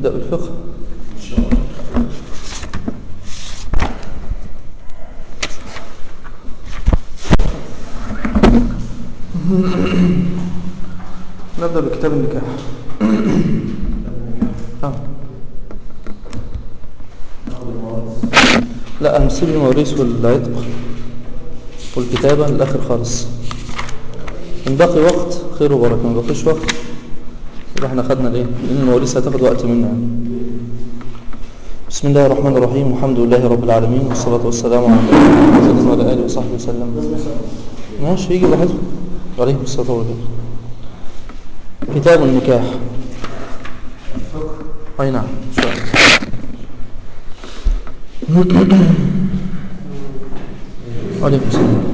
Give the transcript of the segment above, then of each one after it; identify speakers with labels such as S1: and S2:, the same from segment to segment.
S1: نبدأ بالفقه نبدأ بكتاب النكاح آه. لا هنسيب المواريث والعتق والكتابة للآخر خالص إن بقي وقت خير وبركة ما بقيش وقت يبقى احنا خدنا الايه لأن المواريث هتاخد وقت منا يعني. بسم الله الرحمن الرحيم والحمد لله رب العالمين والصلاة والسلام على محمد وعلى آله وصحبه وسلم ماشي يجي لحظة عليه الصلاة والسلام كتاب النكاح أي نعم إن شاء الله عليكم السلام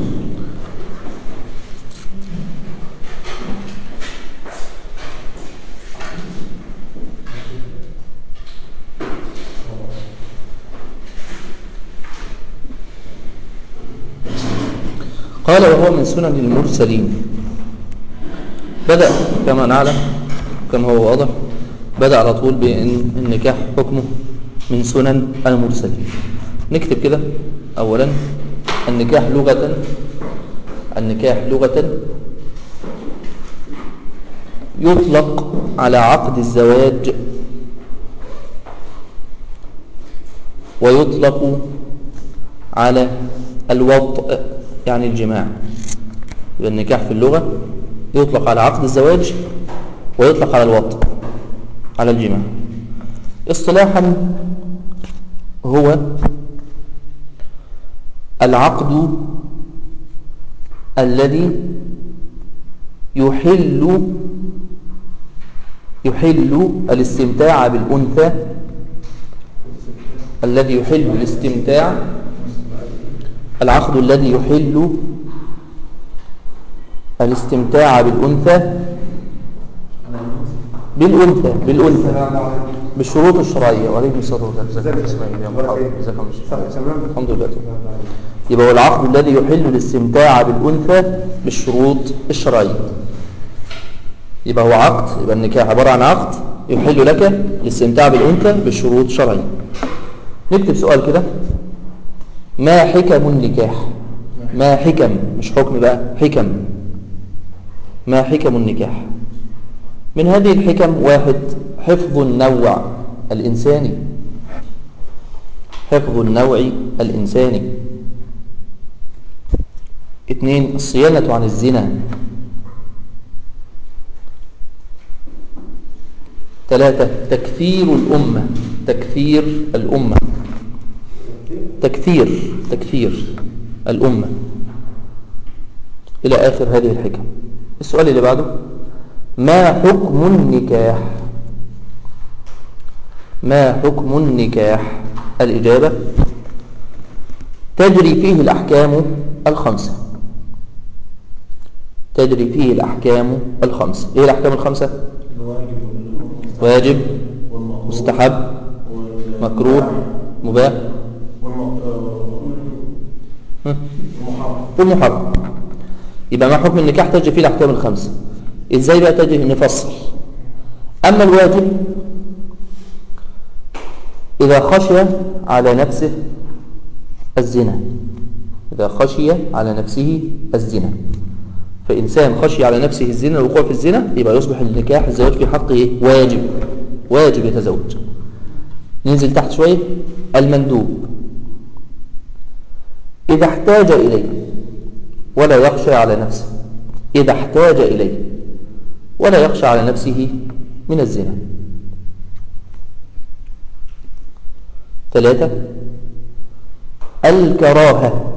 S1: قال وهو من سنن المرسلين بدأ كما نعلم كما هو واضح بدأ على طول بأن النكاح حكمه من سنن المرسلين نكتب كده أولا النكاح لغة النكاح لغة يطلق على عقد الزواج ويطلق على الوطء يعني الجماع النكاح في اللغة يطلق على عقد الزواج ويطلق على الوطء على الجماع اصطلاحا هو العقد الذي يحل يحل الاستمتاع بالأنثى الذي يحل الاستمتاع العقد الذي يحل الاستمتاع بالأنثى بالأنثى بالأنثى بالشروط الشرعية وعليكم الصلاة والسلام جزاك الله اسماعيل يا محمد جزاك الله الحمد لله يبقى هو العقد الذي يحل الاستمتاع بالأنثى بالشروط الشرعية يبقى هو عقد يبقى النكاح عبارة عن عقد يحل لك الاستمتاع بالأنثى بالشروط الشرعية نكتب سؤال كده ما حكم النكاح ما حكم مش حكم بقى حكم ما حكم النكاح من هذه الحكم واحد حفظ النوع الإنساني حفظ النوع الإنساني اثنين الصيانة عن الزنا ثلاثة تكثير الأمة تكثير الأمة تكثير تكثير الأمة إلى آخر هذه الحكم السؤال اللي بعده ما حكم النكاح ما حكم النكاح الإجابة تجري فيه الأحكام الخمسة تجري فيه الأحكام الخمسة إيه الأحكام الخمسة واجب مستحب مكروه مباح والمحرم يبقى ما حكم النكاح تجري فيه الأحكام الخمسة إزاي بقى تجري نفصل أما الواجب إذا خشي على نفسه الزنا إذا خشي على نفسه الزنا فإنسان خشي على نفسه الزنا الوقوع في الزنا يبقى يصبح النكاح الزواج في حقه واجب واجب يتزوج ننزل تحت شوية المندوب إذا احتاج إليه ولا يخشى على نفسه إذا احتاج إليه ولا يخشى على نفسه من الزنا ثلاثة الكراهة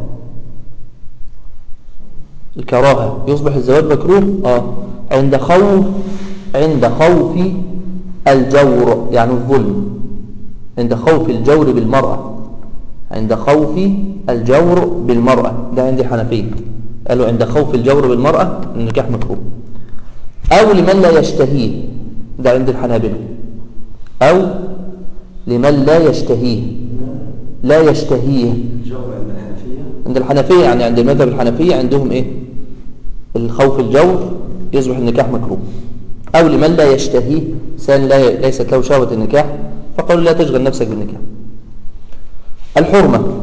S1: الكراهة يصبح الزواج مكروه آه. عند خوف عند خوف الجور يعني الظلم عند خوف الجور بالمرأة عند خوف الجور بالمرأة ده عند الحنفية قالوا عند خوف الجور بالمرأة النكاح مكروه أو لمن لا يشتهيه ده عند الحنابلة أو لمن لا يشتهيه لا يشتهيه عند الحنفية يعني عند المذهب الحنفية عندهم إيه الخوف الجور يصبح النكاح مكروه أو لمن لا يشتهيه إنسان لا ليست له شهوة النكاح فقالوا لا تشغل نفسك بالنكاح الحرمة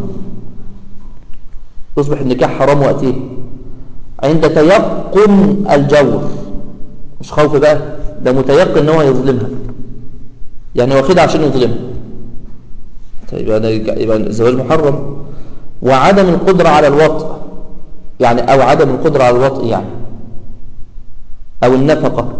S1: يصبح النكاح حرام وقتيه عند تيقن الجور مش خوف بقى ده متيقن ان هو يظلمها يعني واخدها عشان يظلمها طيب يبقى الزواج محرم وعدم القدرة على الوطء يعني أو عدم القدرة على الوطء يعني أو النفقة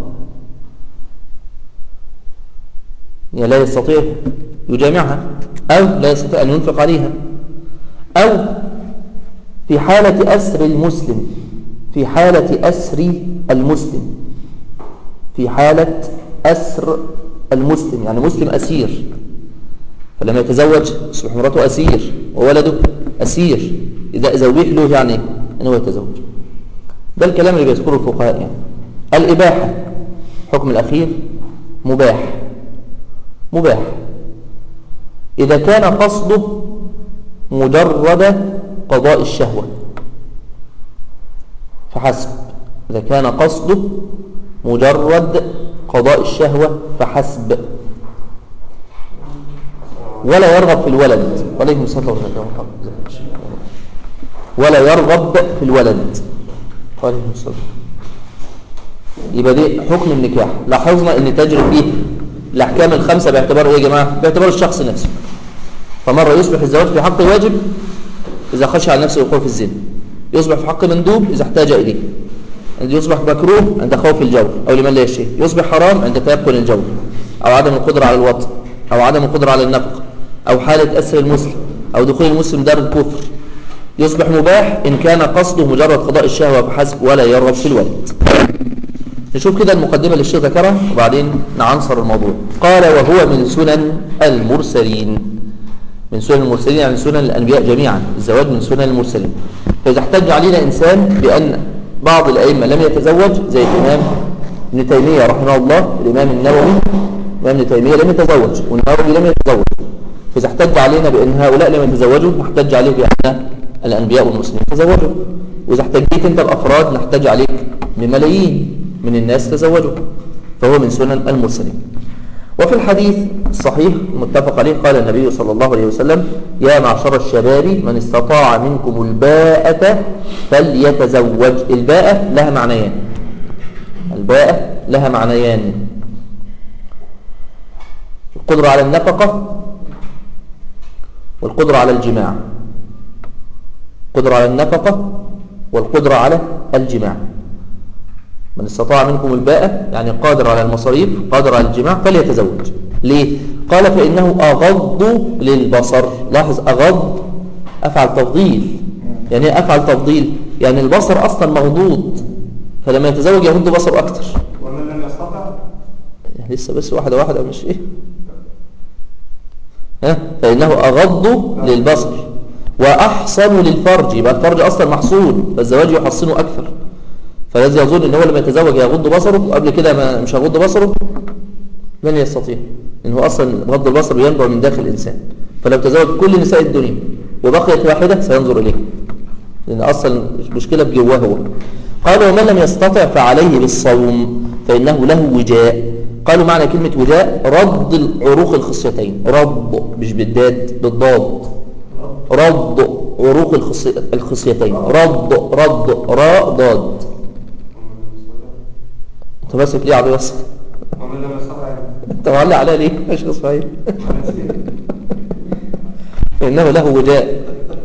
S1: يعني لا يستطيع يجامعها أو لا يستطيع أن ينفق عليها أو في حالة أسر المسلم في حالة أسر المسلم في حالة أسر المسلم يعني مسلم أسير فلما يتزوج يصبح مراته أسير وولده أسير إذا إذا أبيح له يعني أنه يتزوج ده الكلام اللي بيذكره الفقهاء يعني الإباحة حكم الأخير مباح مباح إذا كان قصده مجرد قضاء الشهوة فحسب إذا كان قصده مجرد قضاء الشهوة فحسب ولا يرغب في الولد عليكم الصلاة والسلام ولا يرغب في الولد عليكم الصلاة يبقى دي حكم النكاح لاحظنا ان تجري فيه الاحكام الخمسه باعتبار ايه يا جماعه باعتبار الشخص نفسه فمره يصبح الزواج في حق واجب اذا خشى على نفسه الوقوع في الزنا يصبح في حق مندوب اذا احتاج اليه يصبح مكروه عند خوف الجور او لمن لا يشتهي يصبح حرام عند تيقن الجور او عدم القدره على الوطن او عدم القدره على النفقه او حاله اسر المسلم او دخول المسلم دار الكفر يصبح مباح ان كان قصده مجرد قضاء الشهوه فحسب ولا يرغب في الولد نشوف كده المقدمة اللي الشيخ ذكرها وبعدين نعنصر الموضوع قال وهو من سنن المرسلين من سنن المرسلين يعني سنن الأنبياء جميعا الزواج من سنن المرسلين فإذا احتج علينا إنسان بأن بعض الأئمة لم يتزوج زي الإمام ابن تيمية رحمه الله الإمام النووي الإمام ابن تيمية لم يتزوج والنووي لم يتزوج فإذا احتج علينا بأن هؤلاء لم يتزوجوا نحتج عليه بأن الأنبياء والمسلمين تزوجوا وإذا احتجيت أنت بأفراد نحتج عليك بملايين من الناس تزوجوا فهو من سنن المرسلين وفي الحديث الصحيح المتفق عليه قال النبي صلى الله عليه وسلم يا معشر الشباب من استطاع منكم الباءة فليتزوج الباءة لها معنيان الباءة لها معنيان القدرة على النفقة والقدرة على الجماع القدرة على النفقة والقدرة على الجماع من استطاع منكم الباءة يعني قادر على المصاريف قادر على الجماع فليتزوج ليه؟ قال فإنه أغض للبصر لاحظ أغض أفعل تفضيل يعني ايه أفعل تفضيل يعني البصر أصلا مغضوض فلما يتزوج يغض بصره أكتر
S2: ومن لم يستطع
S1: يعني لسه بس واحدة واحدة مش إيه ها فإنه أغض للبصر وأحصن للفرج يبقى الفرج أصلا محصون فالزواج يحصنه أكثر فالذي يظن ان هو لما يتزوج يغض بصره وقبل كده ما مش هيغض بصره لن يستطيع ان هو اصلا غض البصر ينبع من داخل الانسان فلو تزوج كل نساء الدنيا وبقيت واحده سينظر اليه لان اصلا المشكله بجواه هو قال ومن لم يستطع فعليه بالصوم فانه له وجاء قالوا معنى كلمه وجاء رد العروق الخصيتين رد مش بالداد بالضاد رد عروق الخصيتين رد رد راء ضاد انت ماسك ليه عربيه بس
S2: ومن لم يستطع
S1: انت معلق عليها ليه ماشي يا اسماعيل انه له وجاء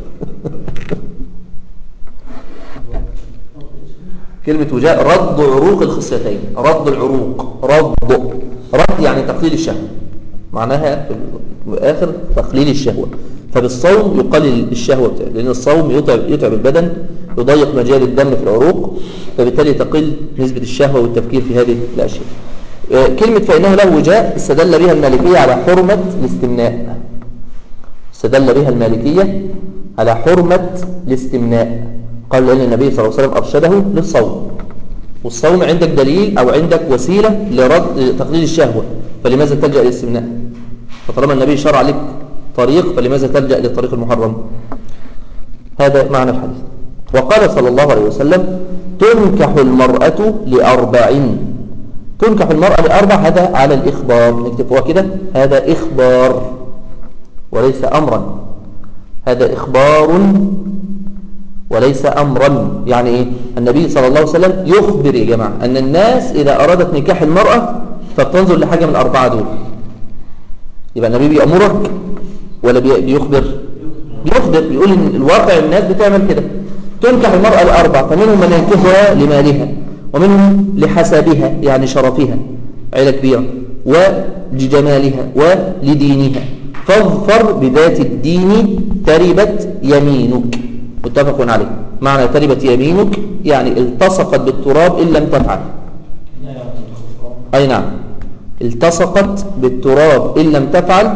S1: كلمة وجاء رد عروق الخصيتين رد العروق رد رد يعني تقليل الشهوة معناها في الآخر تقليل الشهوة فبالصوم يقلل الشهوة بتاعه لأن الصوم يتعب, يتعب البدن يضيق مجال الدم في العروق فبالتالي تقل نسبة الشهوة والتفكير في هذه الأشياء كلمة فإنه له وجاء استدل بها المالكية على حرمة الاستمناء استدل بها المالكية على حرمة الاستمناء قال لأن النبي صلى الله عليه وسلم أرشده للصوم والصوم عندك دليل أو عندك وسيلة لرد تقليل الشهوة فلماذا تلجأ للاستمناء فطالما النبي شرع لك طريق فلماذا تلجأ للطريق المحرم هذا معنى الحديث وقال صلى الله عليه وسلم تنكح المرأة لأربع تنكح المرأة لأربع هذا على الإخبار نكتب هو كده هذا إخبار وليس أمرا هذا إخبار وليس أمرا يعني إيه؟ النبي صلى الله عليه وسلم يخبر يا جماعة أن الناس إذا أرادت نكاح المرأة فبتنظر لحاجة من الأربعة دول يبقى النبي بيأمرك ولا بي- بيخبر بيخبر بيقول إن الواقع الناس بتعمل كده تنكح المرأة الأربع فمنهم من ينكحها لمالها ومنهم لحسبها يعني شرفها عيلة كبيرة ولجمالها ولدينها فاظفر بذات الدين تربت يمينك متفق عليه معنى تربت يمينك يعني التصقت بالتراب إن لم تفعل أي نعم التصقت بالتراب إن لم تفعل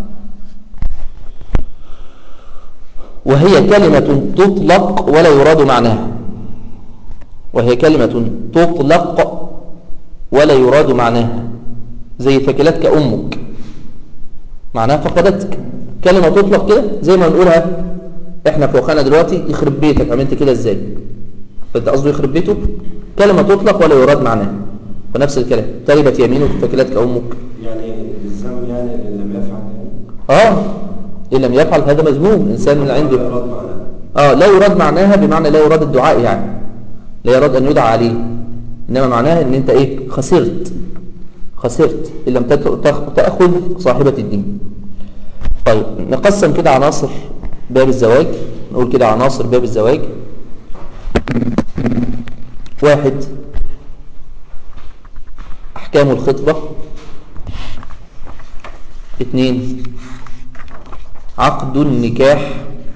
S1: وهي كلمة تطلق ولا يراد معناها وهي كلمة تطلق ولا يراد معناها زي ثكلتك أمك معناها فقدتك كلمة تطلق كده زي ما نقولها احنا في وخانة دلوقتي يخرب بيتك عملت كده ازاي فانت قصده يخرب بيته كلمة تطلق ولا يراد معناها فنفس الكلام تربت يمينك ثكلتك أمك
S3: يعني الزم يعني ان لم يفعل يعني
S1: اه إن لم يفعل هذا مذموم إنسان من عنده
S3: إراد معناه
S1: آه لا يراد معناها بمعنى لا يراد الدعاء يعني لا يراد أن يدعى عليه إنما معناها أن أنت إيه خسرت خسرت إن لم تت- تأخ- تأخذ صاحبة الدين طيب نقسم كده عناصر باب الزواج نقول كده عناصر باب الزواج واحد أحكام الخطبة اثنين عقد النكاح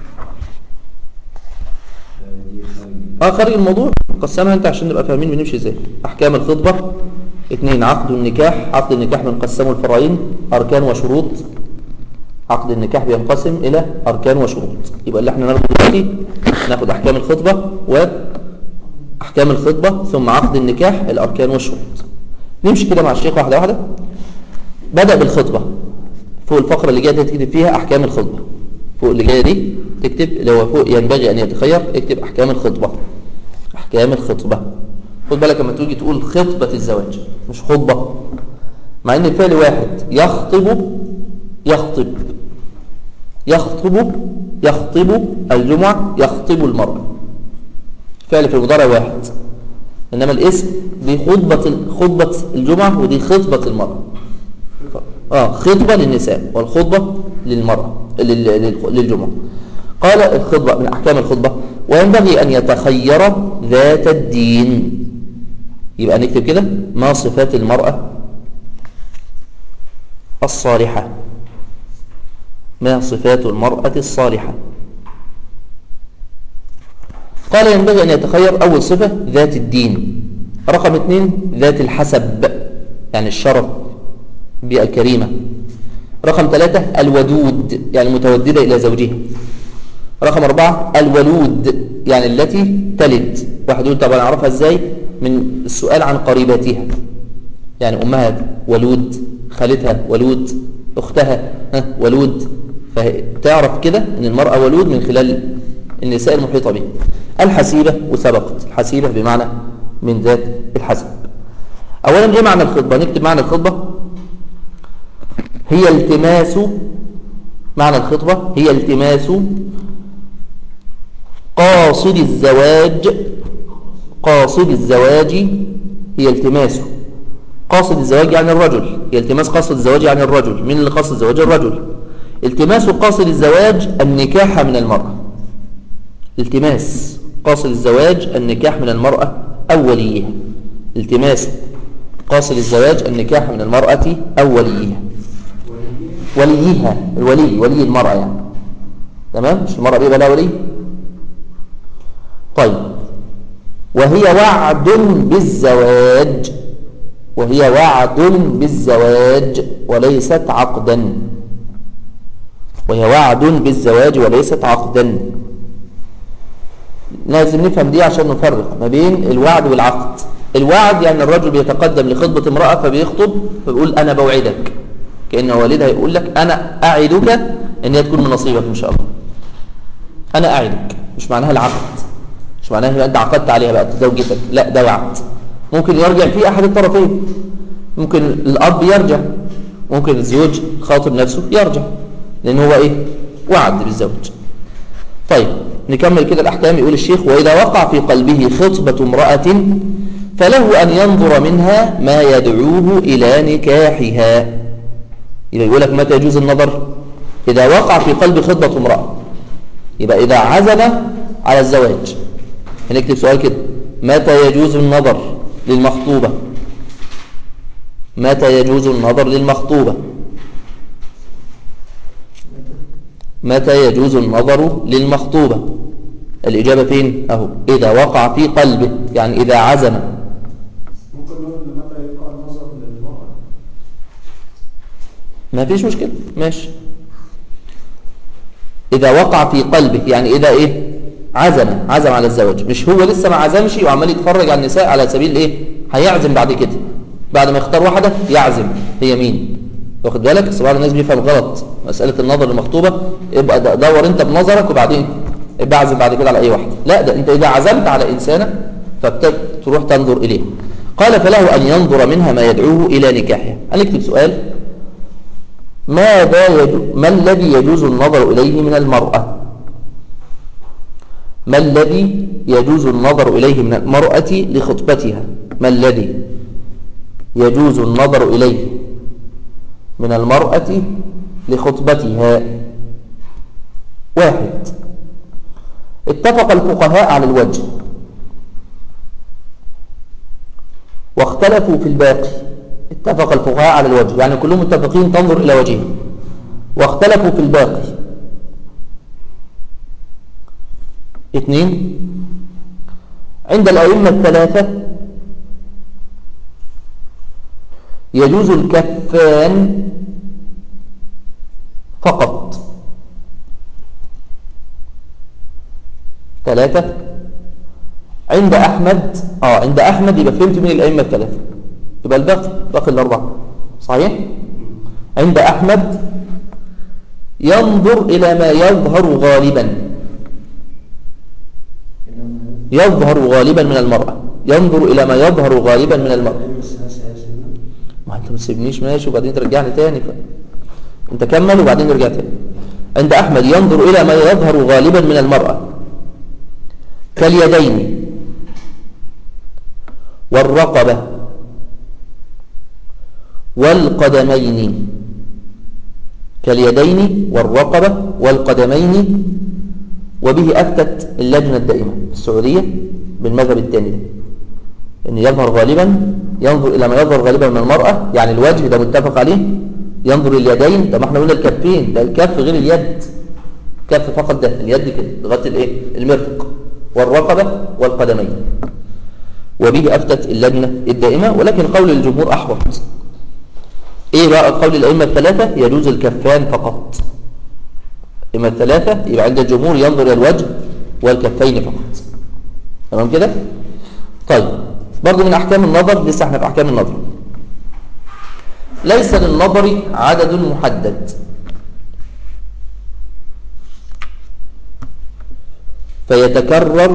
S3: دي خارج
S1: اه خارج الموضوع قسمها انت عشان نبقى فاهمين بنمشي ازاي احكام الخطبه اثنين عقد النكاح عقد النكاح بنقسمه لفرعين اركان وشروط عقد النكاح بينقسم الى اركان وشروط يبقى اللي احنا ناخده دلوقتي ناخد احكام الخطبه واحكام الخطبه ثم عقد النكاح الاركان والشروط نمشي كده مع الشيخ واحده واحده بدا بالخطبه فوق الفقره اللي جايه دي تكتب فيها احكام الخطبه فوق اللي جايه دي تكتب لو فوق ينبغي ان يتخير اكتب احكام الخطبه احكام الخطبه خد بالك لما تيجي تقول خطبه الزواج مش خطبه مع ان الفعل واحد يخطب يخطب يخطب يخطب الجمعه يخطب المراه فعل في المضارع واحد انما الاسم دي خطبه خطبه الجمعه ودي خطبه المراه اه خطبة للنساء والخطبة للمرأة لل- لل- للجمعة قال الخطبة من أحكام الخطبة وينبغي أن يتخير ذات الدين يبقى نكتب كده ما صفات المرأة الصالحة ما صفات المرأة الصالحة قال ينبغي أن يتخير أول صفة ذات الدين رقم اثنين ذات الحسب يعني الشرف بيئة الكريمة رقم ثلاثة الودود يعني المتوددة إلى زوجها رقم أربعة الولود يعني التي تلد واحد يقول طب أنا أعرفها إزاي من السؤال عن قريباتها يعني أمها ولود خالتها ولود أختها ها ولود فتعرف كده أن المرأة ولود من خلال النساء المحيطة به الحسيبة وسبقت الحسيبة بمعنى من ذات الحسب أولا إيه معنى الخطبة نكتب معنى الخطبة هي التماس معنى الخطبة هي التماس قاصد الزواج قاصد الزواج هي التماس قاصد الزواج يعني الرجل هي التماس قاصد الزواج يعني الرجل من اللي قاصد الزواج الرجل التماس قاصد الزواج النكاح من المرأة التماس قاصد الزواج النكاح من المرأة أو وليها التماس قاصد الزواج النكاح من المرأة أو وليها وليها الولي ولي المرأة يعني تمام مش المرأة بيبقى لها ولي طيب وهي وعد بالزواج وهي وعد بالزواج وليست عقدا وهي وعد بالزواج وليست عقدا لازم نفهم دي عشان نفرق ما بين الوعد والعقد الوعد يعني الرجل بيتقدم لخطبة امرأة فبيخطب فبيقول أنا بوعدك كأن والدها يقول لك أنا أعدك أن هي تكون من نصيبك إن شاء الله أنا أعدك مش معناها العقد مش معناها أنت عقدت عليها بقى زوجتك لا ده وعد ممكن يرجع فيه أحد الطرفين ممكن الأب يرجع ممكن الزوج خاطب نفسه يرجع لأن هو إيه وعد بالزوج طيب نكمل كده الأحكام يقول الشيخ وإذا وقع في قلبه خطبة امرأة فله أن ينظر منها ما يدعوه إلى نكاحها يبقى يقول لك متى يجوز النظر إذا وقع في قلب خطبة امرأة يبقى إذا عزم على الزواج هنكتب سؤال كده متى يجوز النظر للمخطوبة متى يجوز النظر للمخطوبة متى يجوز النظر للمخطوبة الإجابة فين أهو إذا وقع في قلبه يعني إذا عزم
S2: ممكن نقول ان متى يقع النظر للمرأة
S1: ما فيش مشكلة ماشي إذا وقع في قلبه يعني إذا إيه عزم عزم على الزواج مش هو لسه ما عزمش وعمال يتفرج على النساء على سبيل إيه هيعزم بعد كده بعد ما يختار واحدة يعزم هي مين واخد بالك بعض الناس بيفهم غلط مسألة النظر للمخطوبة يبقى د- دور انت بنظرك وبعدين ابقى اعزم بعد كده على اي واحدة لا ده انت اذا عزمت على انسانة فبتروح تنظر اليه قال فله ان ينظر منها ما يدعوه الى نكاحها هنكتب سؤال ماذا يجوز ما الذي يجوز النظر اليه من المرأة ما الذي يجوز النظر اليه من المرأة لخطبتها ما الذي يجوز النظر اليه من المرأة لخطبتها واحد اتفق الفقهاء على الوجه واختلفوا في الباقي اتفق الفقهاء على الوجه يعني كلهم متفقين تنظر إلى وجهه واختلفوا في الباقي اثنين عند الأئمة الثلاثة يجوز الكفان فقط ثلاثة عند أحمد آه عند أحمد يبقى فهمت من الأئمة الثلاثة يبقى الباقي باقي الأربعة صحيح عند أحمد ينظر إلى ما يظهر غالبا يظهر غالبا من المرأة ينظر إلى ما يظهر غالبا من المرأة ما انت ما تسيبنيش ماشي وبعدين ترجعني تاني ف... انت كمل وبعدين نرجع تاني عند احمد ينظر الى ما يظهر غالبا من المرأة كاليدين والرقبة والقدمين كاليدين والرقبة والقدمين وبه أفتت اللجنة الدائمة في السعودية بالمذهب الثاني ده ان يظهر غالبا ينظر الى ما يظهر غالبا من المرأة يعني الوجه ده متفق عليه ينظر اليدين ده ما احنا قلنا الكفين ده الكف غير اليد كف فقط ده اليد كده لغايه الايه المرفق والرقبة والقدمين وبه افتت اللجنة الدائمة ولكن قول الجمهور احوط ايه بقى قول الائمة الثلاثة يجوز الكفان فقط الائمة الثلاثة يبقى عند الجمهور ينظر الى الوجه والكفين فقط تمام كده طيب برضو من أحكام النظر لسه احنا في أحكام النظر ليس للنظر عدد محدد فيتكرر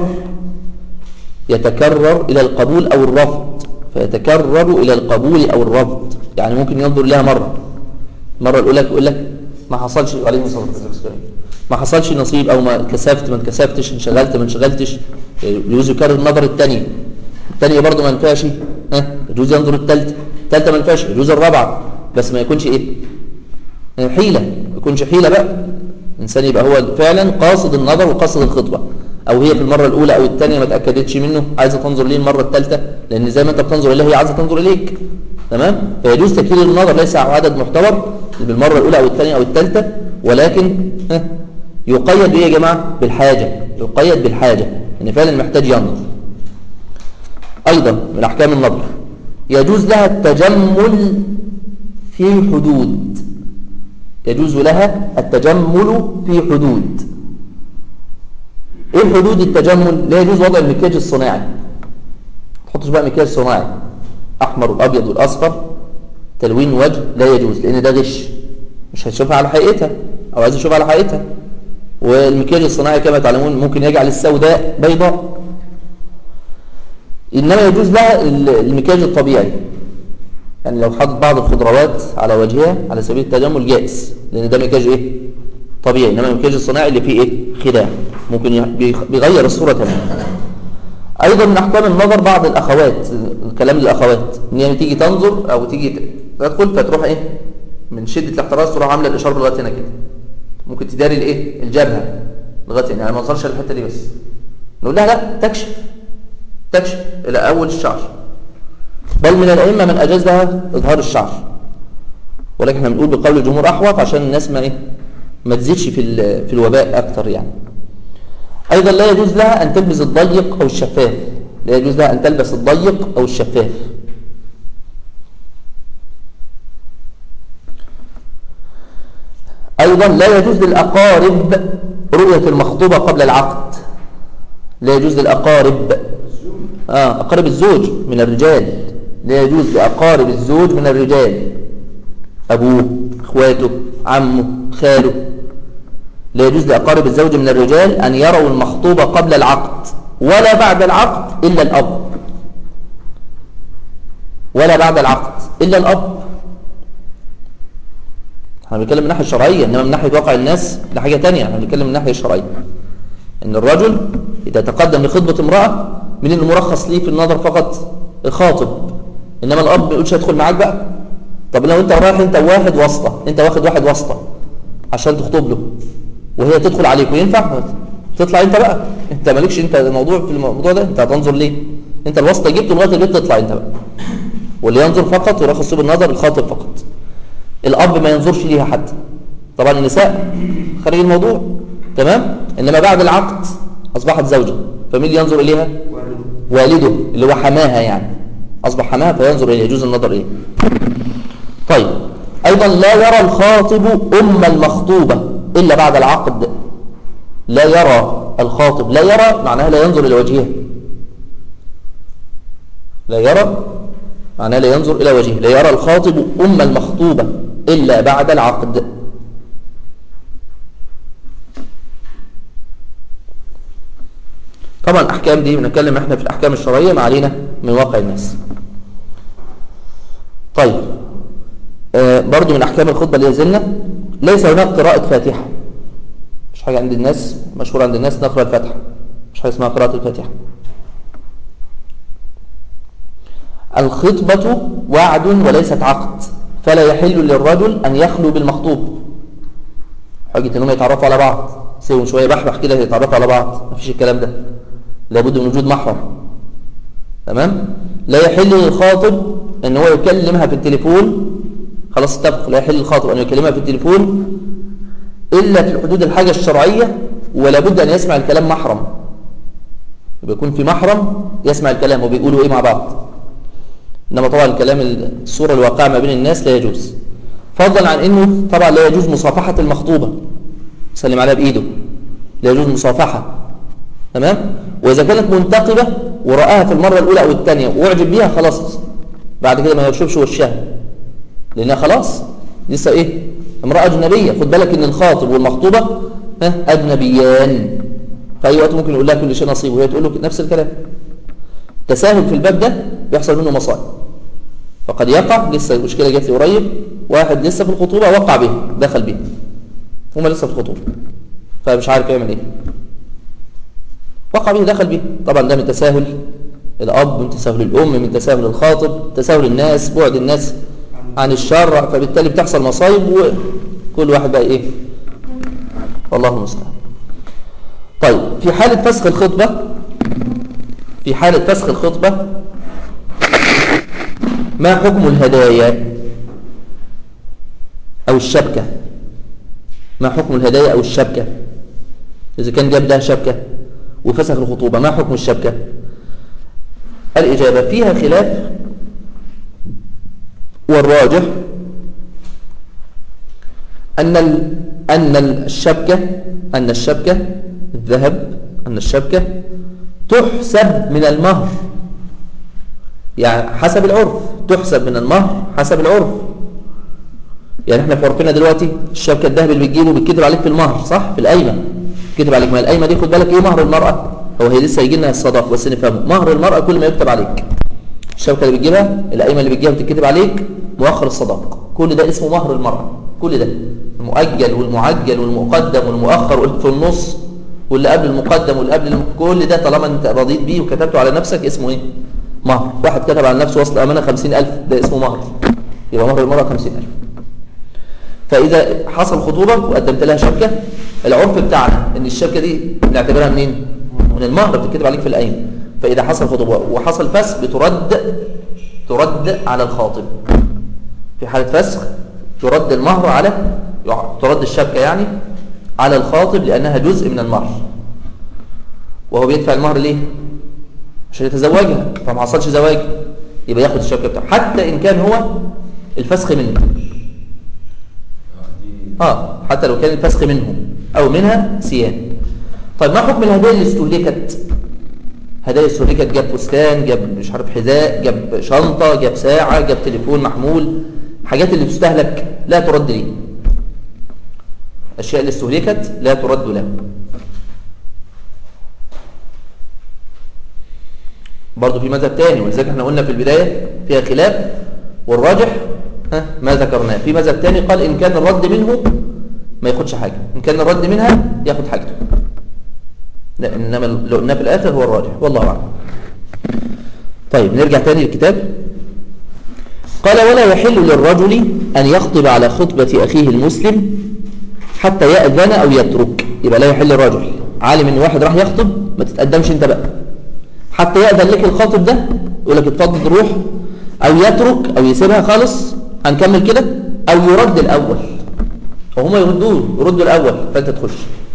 S1: يتكرر إلى القبول أو الرفض فيتكرر إلى القبول أو الرفض يعني ممكن ينظر لها مرة مرة الأولى يقول لك ما حصلش عليه الصلاة والسلام ما حصلش نصيب أو ما كسفت ما كسفتش انشغلت ما انشغلتش يجوز يكرر النظر الثاني الثانية برضه ما ينفعش ها يجوز ينظر الثالثة الثالثة ما ينفعش يجوز الرابعة بس ما يكونش ايه حيلة ما يكونش حيلة بقى الإنسان يبقى هو فعلا قاصد النظر وقاصد الخطبة أو هي في المرة الأولى أو الثانية ما تأكدتش منه عايزة تنظر ليه المرة الثالثة لأن زي ما أنت بتنظر إليه هي عايزة تنظر إليك تمام فيجوز تكرير النظر ليس عدد محتور بالمرة الأولى أو الثانية أو الثالثة ولكن ها يقيد بإيه يا جماعة بالحاجة يقيد بالحاجة إن فعلا محتاج ينظر أيضا من أحكام النظر يجوز لها التجمل في حدود يجوز لها التجمل في حدود ايه حدود التجمل لا يجوز وضع المكياج الصناعي ما تحطش بقى مكياج صناعي احمر والابيض والاصفر تلوين وجه لا يجوز لان ده غش مش هتشوفها على حقيقتها او عايز يشوفها على حقيقتها والمكياج الصناعي كما تعلمون ممكن يجعل السوداء بيضاء إنما يجوز لها ال- المكياج الطبيعي يعني لو حط بعض الخضروات على وجهها على سبيل التجمل جائز لأن ده مكياج إيه؟ طبيعي إنما المكياج الصناعي اللي فيه إيه؟ خداع ممكن ي- بيخ- بيغير الصورة تماما أيضا من أحكام النظر بعض الأخوات الكلام للأخوات إن هي تيجي تنظر أو تيجي ت- تدخل فتروح إيه؟ من شدة الاحتراز تروح عاملة الإشارة لغاية هنا كده ممكن تداري الإيه؟ الجبهة لغاية هنا يعني ما نظرش الحتة دي بس نقول لها لا تكشف تكشف إلى أول الشعر بل من الأئمة من أجاز لها إظهار الشعر ولكن احنا بنقول بقول الجمهور أحوط عشان الناس ما إيه ما تزيدش في ال- في الوباء أكتر يعني أيضا لا يجوز لها أن تلبس الضيق أو الشفاف لا يجوز لها أن تلبس الضيق أو الشفاف أيضا لا يجوز للأقارب رؤية المخطوبة قبل العقد لا يجوز للأقارب آه أقارب الزوج من الرجال لا يجوز لأقارب الزوج من الرجال أبوه إخواته عمه خاله لا يجوز لأقارب الزوج من الرجال أن يروا المخطوبة قبل العقد ولا بعد العقد إلا الأب ولا بعد العقد إلا الأب احنا بنتكلم من الناحية الشرعية إنما من ناحية واقع الناس ده حاجة تانية احنا بنتكلم من الناحية الشرعية إن الرجل إذا تقدم لخطبة امرأة من المرخص ليه في النظر فقط الخاطب إنما الأب ما يقولش هدخل معاك بقى طب لو أنت رايح أنت واحد واسطة أنت واخد واحد واسطة عشان تخطب له وهي تدخل عليك وينفع تطلع أنت بقى أنت مالكش أنت الموضوع في الموضوع ده أنت هتنظر ليه أنت الواسطة جبته لغاية البيت تطلع أنت بقى واللي ينظر فقط ويرخص بالنظر الخاطب فقط الأب ما ينظرش ليها حتى طبعا النساء خارج الموضوع تمام إنما بعد العقد أصبحت زوجة فمين اللي ينظر إليها والده اللي هو حماها يعني أصبح حماها فينظر إليها يجوز النظر إليها طيب أيضا لا يرى الخاطب أم المخطوبة إلا بعد العقد لا يرى الخاطب لا يرى معناها لا ينظر إلى وجهها لا يرى معناها لا ينظر إلى وجهه لا يرى الخاطب أم المخطوبة إلا بعد العقد طبعا الأحكام دي بنتكلم احنا في الأحكام الشرعية ما علينا من واقع الناس طيب آه برضو من أحكام الخطبة اللي يزلنا ليس هناك قراءة فاتحة مش حاجة عند الناس مشهور عند الناس نقرأ الفاتحة مش حاجة اسمها قراءة الفاتحة الخطبة وعد وليست عقد فلا يحل للرجل أن يخلو بالمخطوب حاجة أنهم يتعرفوا على بعض سيبهم شوية بحبح كده يتعرفوا على بعض مفيش الكلام ده لابد من وجود محرم تمام لا يحل للخاطب أن هو يكلمها في التليفون خلاص اتفق لا يحل للخاطب أن يكلمها في التليفون إلا في حدود الحاجة الشرعية ولا بد أن يسمع الكلام محرم يبقى يكون في محرم يسمع الكلام وبيقولوا إيه مع بعض إنما طبعا الكلام الصورة الواقعة ما بين الناس لا يجوز فضلا عن أنه طبعا لا يجوز مصافحة المخطوبة سلم عليها بإيده لا يجوز مصافحة تمام وإذا كانت منتقبة ورآها في المرة الأولى أو الثانية وأعجب بيها خلاص بعد كده ما يشوفش وشها لأنها خلاص لسه إيه امرأة أجنبية خد بالك إن الخاطب والمخطوبة ها أجنبيان في أي وقت ممكن يقول لها كل شيء نصيب وهي تقول له نفس الكلام التساهل في الباب ده بيحصل منه مصائب فقد يقع لسه المشكلة جات لي قريب واحد لسه في الخطوبة وقع به دخل به هما لسه في الخطوبة فمش عارف يعمل ايه وقع به دخل به طبعا ده من تساهل الأب من تساهل الأم من تساهل الخاطب تساهل الناس بعد الناس عن الشر فبالتالي بتحصل مصايب وكل واحد بقى ايه والله المستعان طيب في حالة فسخ الخطبة في حالة فسخ الخطبة ما حكم الهدايا أو الشبكة ما حكم الهدايا أو الشبكة إذا كان جاب ده شبكة وفسخ الخطوبة ما حكم الشبكة الإجابة فيها خلاف والراجح أن أن الشبكة أن الشبكة الذهب أن الشبكة تحسب من المهر يعني حسب العرف تحسب من المهر حسب العرف يعني احنا في عرفنا دلوقتي الشبكة الذهب اللي بتجيبه بيتكتب عليك في المهر صح في القايمة بيتكتب عليك ما القايمة دي خد بالك ايه مهر المرأة هو هي لسه هيجي لنا الصداق بس نفهمه مهر المرأة كل ما يكتب عليك الشبكة اللي بتجيبها القايمة اللي بتجيبها بتكتب عليك مؤخر الصداق كل ده اسمه مهر المرأة كل ده المؤجل والمعجل والمقدم والمؤخر واللي في النص واللي قبل المقدم واللي قبل الم... كل ده طالما انت رضيت بيه وكتبته على نفسك اسمه ايه مهر واحد كتب على نفسه وصل امانه 50000 ده اسمه مهر يبقى مهر المرأة 50000 فإذا حصل خطوبة وقدمت لها شبكة العرف بتاعنا ان الشبكة دي نعتبرها منين من المهر بتكتب عليك في القايمة فإذا حصل خطوبة وحصل فسخ بترد ترد على الخاطب في حالة فسخ ترد المهر على ترد الشبكة يعني على الخاطب لأنها جزء من المهر وهو بيدفع المهر ليه عشان يتزوجها فما حصلش زواج يبقى ياخد الشبكة بتاعه حتى إن كان هو الفسخ منه آه حتى لو كان الفسخ منه أو منها سيان طيب ما حكم الهدايا اللي استهلكت هدايا استهلكت جاب فستان جاب مش عارف حذاء جاب شنطة جاب ساعة جاب تليفون محمول حاجات اللي تستهلك لا ترد ليه الأشياء اللي استهلكت لا ترد له برضه في مذهب تاني ولذلك احنا قلنا في البداية فيها خلاف والراجح ها ما ذكرناه في مذهب تاني قال إن كان الرد منه ما ياخدش حاجة إن كان الرد منها ياخد حاجته لا إنما لو قلنا في الآخر هو الراجح والله أعلم طيب نرجع تاني للكتاب قال ولا يحل للرجل أن يخطب على خطبة أخيه المسلم حتى يأذن أو يترك يبقى لا يحل الرجل عالم إن واحد راح يخطب ما تتقدمش انت بقى حتى يأذن لك الخاطب ده يقول لك اتفضل تروح أو يترك أو يسيبها خالص هنكمل كده أو يرد الأول وهم يردوه يردوا الأول فأنت تخش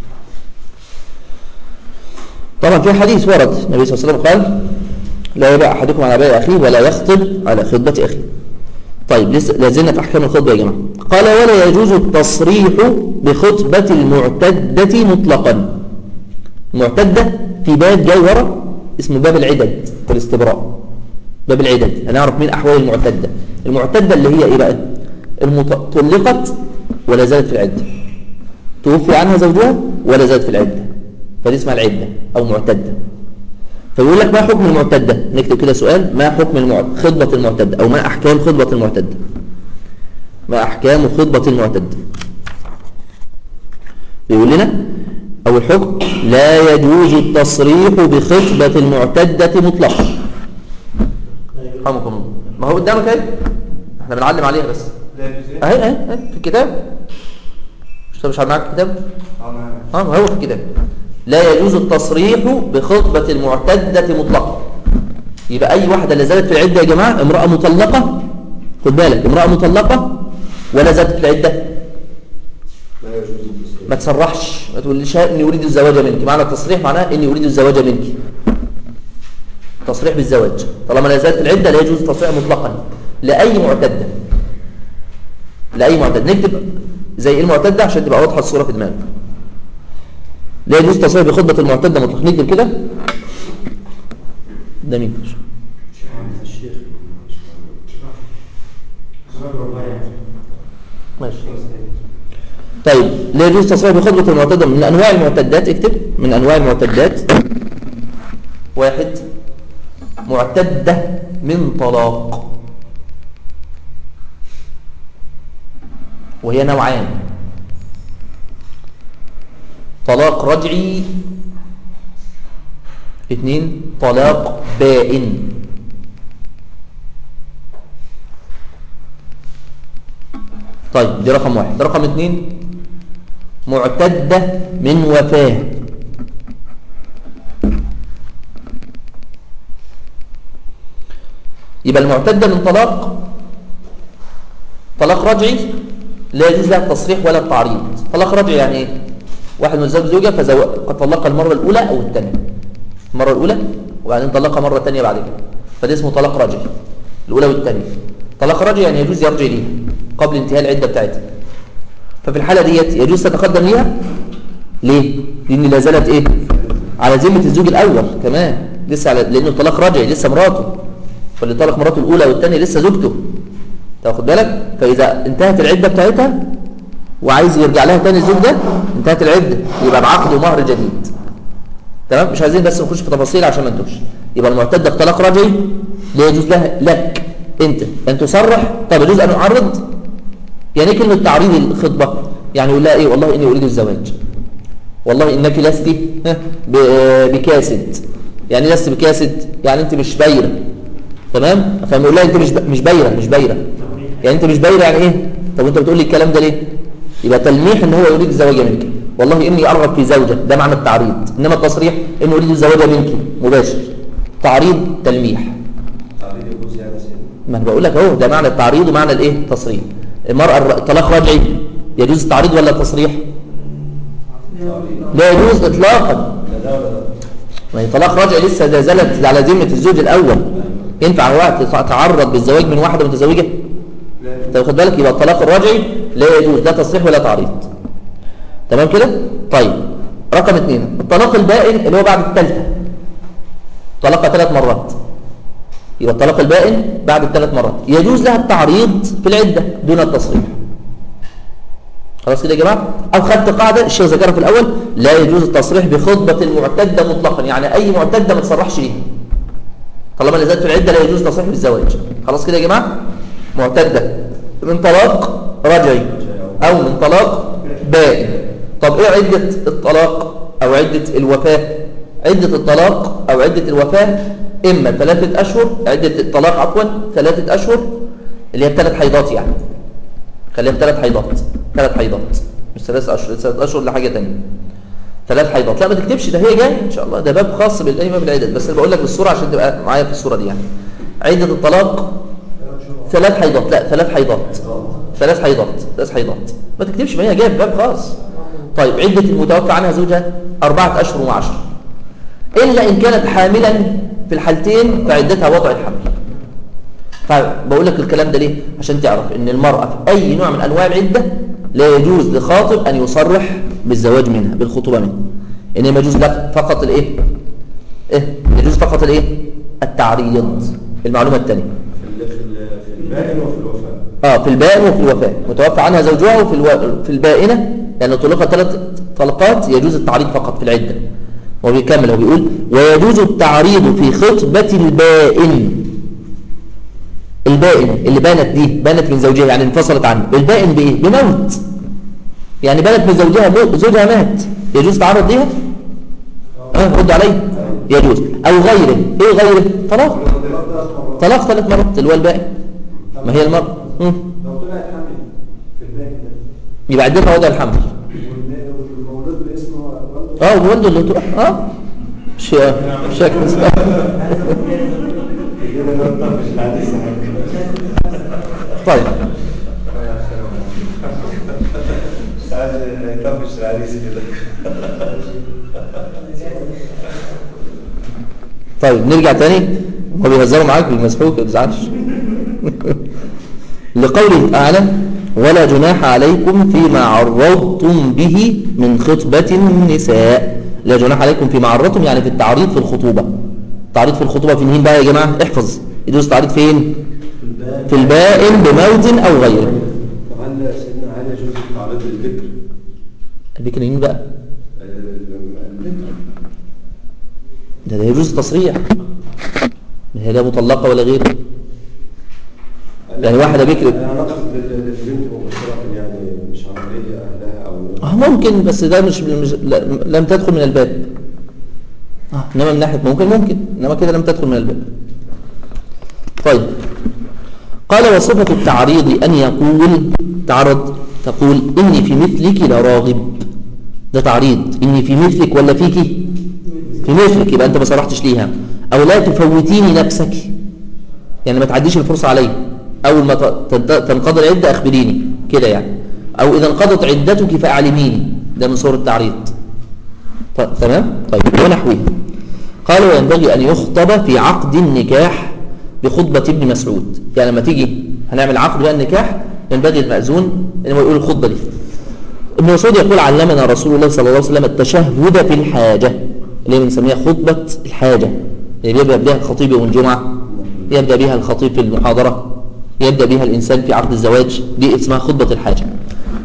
S1: طبعا في حديث ورد النبي صلى الله عليه وسلم قال لا يبيع أحدكم على بيع أخيه ولا يخطب على خطبة أخيه طيب لازلنا في أحكام الخطبة يا جماعة قال ولا يجوز التصريح بخطبة المعتدة مطلقا المعتدة في باب جاي ورا اسمه باب العدد والاستبراء باب العدد هنعرف مين أحوال المعتدة المعتدة اللي هي إيه بقى طلقت ولا زالت في العدة توفي عنها زوجها ولا زالت في العدة فدي اسمها العدة أو معتدة فيقول لك ما حكم المعتدة نكتب كده سؤال ما حكم المعت... خطبة المعتدة أو ما أحكام خطبة المعتدة ما أحكام خطبة المعتدة بيقول لنا أول حكم لا يجوز التصريح بخطبة المعتدة مطلقا رحمكم الله ما هو قدامك اهي احنا بنعلم عليها بس اهي اهي اهي في الكتاب مش مش معاك الكتاب اه ما هو في الكتاب لا يجوز التصريح بخطبة المعتدة مطلقا يبقى أي واحدة لا زالت في العدة يا جماعة امرأة مطلقة خد بالك امرأة مطلقة ولا زالت في العدة ما تصرحش ما تقوليش إني أريد الزواج منك معنى التصريح معناه إني أريد الزواج منك تصريح بالزواج طالما لا زالت في العدة لا يجوز التصريح مطلقا لأي معتدة لأي معتدة نكتب زي إيه المعتدة عشان تبقى واضحة الصورة في دماغك لا يجوز تصريح بخطبة المعتدة مطلق نكتب كده ده مين ماشي طيب لا يجوز تصريح بخطبة المعتدة من أنواع المعتدات اكتب من أنواع المعتدات واحد معتدة من طلاق وهي نوعان طلاق رجعي اثنين طلاق بائن طيب دي رقم واحد رقم اثنين معتدة من وفاة يبقى المعتدة من طلاق طلاق رجعي لا يجوز لها التصريح ولا التعريض طلاق رجعي يعني ايه واحد من زوج زوجة قد طلقها المرة الأولى أو الثانية المرة الأولى وبعدين طلقها مرة ثانية بعد كده فده اسمه طلاق رجعي الأولى والثانية طلاق رجعي يعني يجوز يرجع ليها قبل انتهاء العدة بتاعتها ففي الحالة ديت يجوز تتقدم ليها ليه؟ لأن لا زالت إيه؟ على ذمة الزوج الأول كمان لسه على لأنه طلاق رجعي لسه مراته فاللي طلق مراته الأولى والثانية لسه زوجته تاخد بالك فإذا انتهت العدة بتاعتها وعايز يرجع لها تاني الزوج ده انتهت العدة يبقى بعقد ومهر جديد تمام مش عايزين بس نخش في تفاصيل عشان ما ندوش يبقى المعتده بطلاق رجعي لا يجوز لها لك انت ان تصرح طب يجوز ان يعرض يعني ايه كلمه تعريض الخطبه يعني يقول لها ايه والله اني اريد الزواج والله انك لست ها، ب- بكاسد يعني لست بكاسد يعني انت مش بايره تمام فيقول لها انت مش ب- مش بايره مش بايره يعني انت مش بايره يعني ايه طب انت بتقول لي الكلام ده ليه يبقى تلميح ان هو يريد الزواج منك والله اني ارغب في زوجه ده معنى التعريض انما التصريح انه يريد الزواج منك مباشر تعريض تلميح
S3: تعريض يجوز يعني سيدنا
S1: ما انا بقول لك اهو ده معنى التعريض ومعنى الايه التصريح المرأة الر- الطلاق رجعي يجوز التعريض ولا التصريح لا يجوز اطلاقا
S3: لا ده ولا ده
S1: ما هي طلاق رجعي لسه ده زالت على ذمة الزوج الاول ينفع هو يتعرض بالزواج من واحدة متزوجة انت واخد بالك يبقى الطلاق الرجعي لا يجوز لا تصريح ولا تعريض تمام كده طيب رقم اثنين الطلاق البائن اللي هو بعد الثالثة طلقها ثلاث مرات يبقى الطلاق البائن بعد الثلاث مرات يجوز لها التعريض في العدة دون التصريح خلاص كده يا جماعة أو خدت قاعدة الشيخ ذكرها في الأول لا يجوز التصريح بخطبة المعتدة مطلقا يعني أي معتدة ما تصرحش ليها طالما نزلت في العدة لا يجوز تصريح بالزواج خلاص كده يا جماعة معتدة من طلاق رجعي أو من طلاق بائن طب إيه عدة الطلاق أو عدة الوفاة عدة الطلاق أو عدة الوفاة إما ثلاثة أشهر عدة الطلاق عفوا ثلاثة أشهر اللي هي ثلاث حيضات يعني خليها ثلاث حيضات ثلاث حيضات مش ثلاث أشهر ثلاث أشهر لحاجة تانية ثلاث حيضات لا ما تكتبش ده هي جايه ان شاء الله ده باب خاص بالقيمه بالعدد بس انا بقول لك بالصوره عشان تبقى معايا في الصوره دي يعني عده الطلاق ثلاث حيضات لا ثلاث حيضات ثلاث حيضات ثلاث حيضات ما تكتبش ما هي جايه في باب خاص طيب عده المتوفى عنها زوجها اربعه اشهر وعشر الا ان كانت حاملا في الحالتين فعدتها وضع الحمل فبقول لك الكلام ده ليه عشان تعرف ان المراه في اي نوع من انواع العده لا يجوز لخاطب ان يصرح بالزواج منها بالخطوبه منها انما يجوز لك فقط الايه ايه يجوز فقط الايه التعريض المعلومه الثانيه
S3: في ال- في ال- في البائن وفي الوفاء
S1: اه في البائن وفي الوفاة متوفى عنها زوجها وفي الو... في البائنة لأن طلقت ثلاث طلقات يجوز التعريض فقط في العدة وبيكمل هو بيقول ويجوز التعريض في خطبة البائن البائن اللي بانت دي بانت من زوجها يعني انفصلت عنه البائن بإيه؟ بموت يعني بانت من زوجها موت زوجها مات يجوز تعرض ليها؟ اه رد علي يجوز أو غيره إيه غيره؟ طلاق طلاق ثلاث مرات اللي هو البائن ما هي المرأة مم.
S2: لو طلعت حامل في الباقي ده
S1: يبقى عدتها وضع الحمل
S2: والنا- والمولود باسمه والده
S1: اه وولده اللي تروح اه مش شكل طيب
S3: طفش العريس كده
S1: طيب نرجع تاني هو بيهزروا معاك بالمسحوق ما تزعلش لقوله تعالى ولا جناح عليكم فيما عرضتم به من خطبة النساء لا جناح عليكم فيما عرضتم يعني في التعريض في الخطوبة التعريض في الخطوبة في مين بقى يا جماعة احفظ يجوز التعريض فين في البائن بموت أو غيره
S3: طب هل سيدنا هل يجوز تعريض البكر
S1: البكر مين بقى
S3: البكر
S1: ده, ده يجوز التصريح ما هي لا مطلقة ولا غيره يعني واحدة بكر
S3: انا اقصد البنت مباشرة يعني مش عن طريق اهلها او
S1: اه ممكن بس ده مش, مش لا- لم تدخل من الباب آه. انما من ناحيه ممكن ممكن انما كده لم تدخل من الباب طيب قال وصفة التعريض أن يقول تعرض تقول إني في مثلك لراغب ده تعريض إني في مثلك ولا فيك في مثلك يبقى أنت ما صرحتش ليها أو لا تفوتيني نفسك يعني ما تعديش الفرصة علي أول ما ت- تد- تنقضي العدة أخبريني كده يعني أو إذا انقضت عدتك فأعلميني ده من صور التعريض ط- تمام طيب ونحوه قال وينبغي أن يخطب في عقد النكاح بخطبة ابن مسعود يعني لما تيجي هنعمل عقد بقى النكاح ينبغي المأذون أنه يقول الخطبة دي ابن مسعود يقول علمنا رسول الله صلى الله عليه وسلم التشهد في الحاجة اللي بنسميها خطبة الحاجة اللي بيبدأ بها الخطيب يوم الجمعة يبدأ بها الخطيب في المحاضرة يبدأ بها الإنسان في عقد الزواج دي اسمها خطبة الحاجة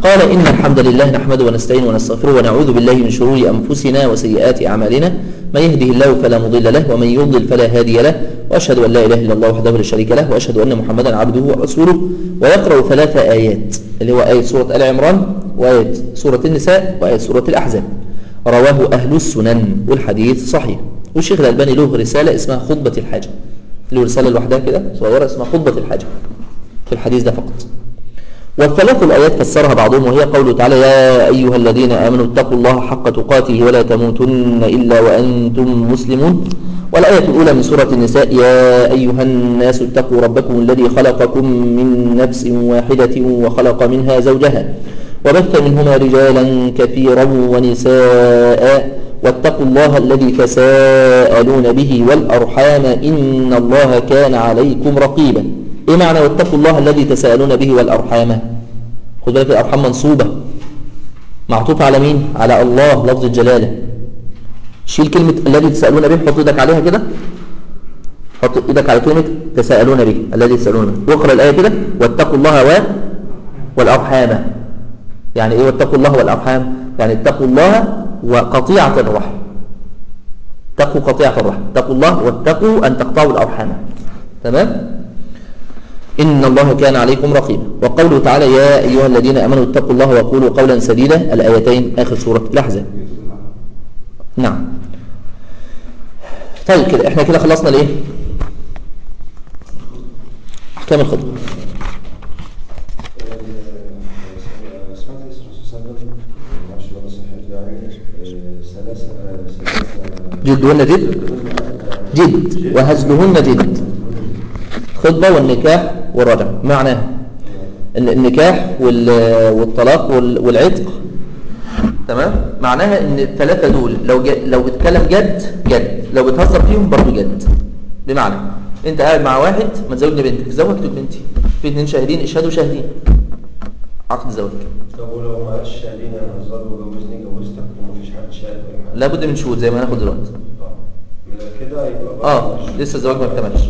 S1: قال إن الحمد لله نحمده ونستعين ونستغفره ونعوذ بالله من شرور أنفسنا وسيئات أعمالنا من يهده الله فلا مضل له ومن يضلل فلا هادي له وأشهد أن لا إله إلا الله وحده لا شريك له وأشهد أن محمدا عبده ورسوله ويقرأ ثلاث آيات اللي هو آية سورة آل عمران وآية سورة النساء وآية سورة الأحزاب رواه أهل السنن والحديث صحيح والشيخ الألباني له رسالة اسمها خطبة الحاجة له رسالة لوحدها كده صغيرة اسمها خطبة الحاجة في الحديث ده فقط والثلاث الآيات فسرها بعضهم وهي قوله تعالى يا أيها الذين آمنوا اتقوا الله حق تقاته ولا تموتن إلا وأنتم مسلمون والآية الأولى من سورة النساء يا أيها الناس اتقوا ربكم الذي خلقكم من نفس واحدة وخلق منها زوجها وبث منهما رجالا كثيرا ونساء واتقوا الله الذي تساءلون به والأرحام إن الله كان عليكم رقيبا إيه معنى واتقوا الله الذي تساءلون به والأرحام خد بالك الأرحام منصوبة معطوفة على مين على الله لفظ الجلالة شيل كلمة الذي تسألون به حط ايدك عليها كده حط ايدك على كلمة تساءلون به الذي تسألون به واقرأ الآية كده واتقوا الله و... والأرحام يعني ايه واتقوا الله والأرحام يعني اتقوا الله وقطيعة الرحم اتقوا قطيعة الرحم اتقوا الله واتقوا أن تقطعوا الأرحام تمام إن الله كان عليكم رقيبا وقوله تعالى يا أيها الذين أمنوا اتقوا الله وقولوا قولا سديدا الآيتين آخر سورة الأحزاب نعم طيب كده احنا كده خلصنا الايه احكام الخطبه
S3: سمعت الرسول صلى الله عليه وسلم معرفش لو صحيح يعني ثلاثة ثلاثة
S1: جدهن جد جد وهزلهن جد خطبه والنكاح والرجع معناه ان النكاح وال- والطلاق وال- والعتق تمام معناها ان الثلاثه دول لو ج- لو بتكلم جد جد لو بتهزر فيهم برضه جد بمعنى انت قاعد مع واحد ما تزوجني بنتك زوجت بنتي في اثنين شاهدين اشهدوا شاهدين عقد الزواج
S3: طب ولو ما قالش شاهدين انا هزار وجوزني جوزتك ومفيش حد شاهد ولا حاجة
S1: لابد من شهود زي ما هناخد دلوقتي
S3: آه. من كده يبقى برضه
S1: اه
S3: مش-
S1: لسه الزواج ما اكتملش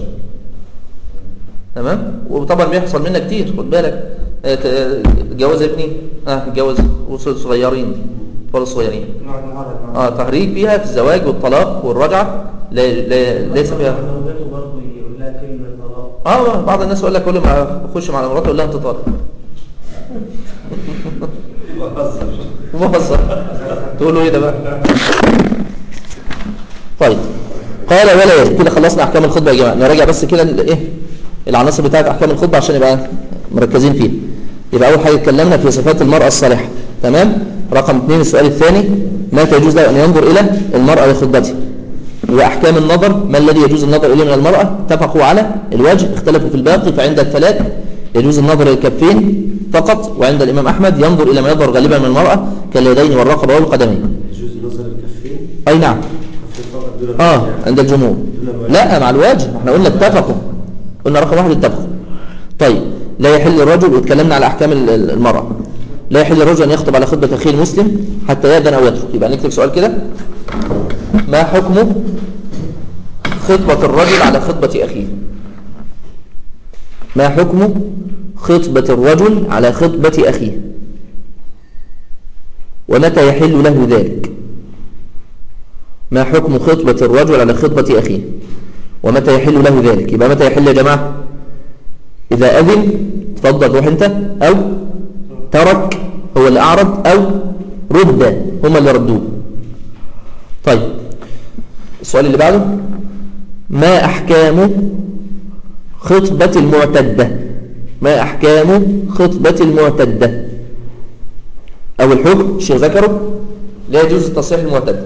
S1: تمام وطبعا بيحصل منها كتير خد بالك آه، ت- جواز ابني اه جواز وصل صغيرين اطفال صغيرين
S2: نقعد نعرض معاه
S1: اه تهريج فيها في الزواج والطلاق والرجعه لا لا ليس فيها
S2: زوجته برضه يقول لها كلمة طلاق
S1: اه بعض الناس يقول لك كل ما اخش مع مراته يقول لها انت طالق
S3: بهزر
S1: مبصر تقول له ايه ده بقى طيب قال ولا يجب كده خلصنا احكام الخطبه يا جماعه نراجع بس كده ال- ايه العناصر بتاعت احكام الخطبه عشان يبقى مركزين فيها يبقى اول حاجه اتكلمنا في صفات المراه الصالحه تمام رقم اثنين السؤال الثاني لا تجوز له ان ينظر الى المراه لخطبته واحكام النظر ما الذي يجوز النظر اليه من المراه اتفقوا على الوجه اختلفوا في الباقي فعند الثلاث يجوز النظر للكفين فقط وعند الامام احمد ينظر الى ما يظهر غالبا من المراه كاليدين والرقبه والقدمين
S3: يجوز نظر الكفين
S1: اي نعم
S3: كفين فقط دون
S1: اه
S3: الوجه.
S1: عند الجمهور لا مع الواجب احنا قلنا اتفقوا قلنا رقم واحد اتفقوا طيب لا يحل الرجل واتكلمنا على احكام ال- ال- المرأة لا يحل الرجل ان يخطب على خطبة اخيه المسلم حتى يأذن او يترك يبقى نكتب سؤال كده ما حكم خطبة الرجل على خطبة اخيه ما حكم خطبة الرجل على خطبة اخيه ومتى يحل له ذلك ما حكم خطبة الرجل على خطبة أخيه ومتى يحل له ذلك يبقى متى يحل يا جماعة إذا أذن تفضل روح أنت أو ترك هو اللي أعرض أو رد هم اللي ردوه طيب السؤال اللي بعده ما أحكام خطبة المعتدة ما أحكام خطبة المعتدة أو الحكم الشيخ ذكره لا يجوز التصريح المعتدة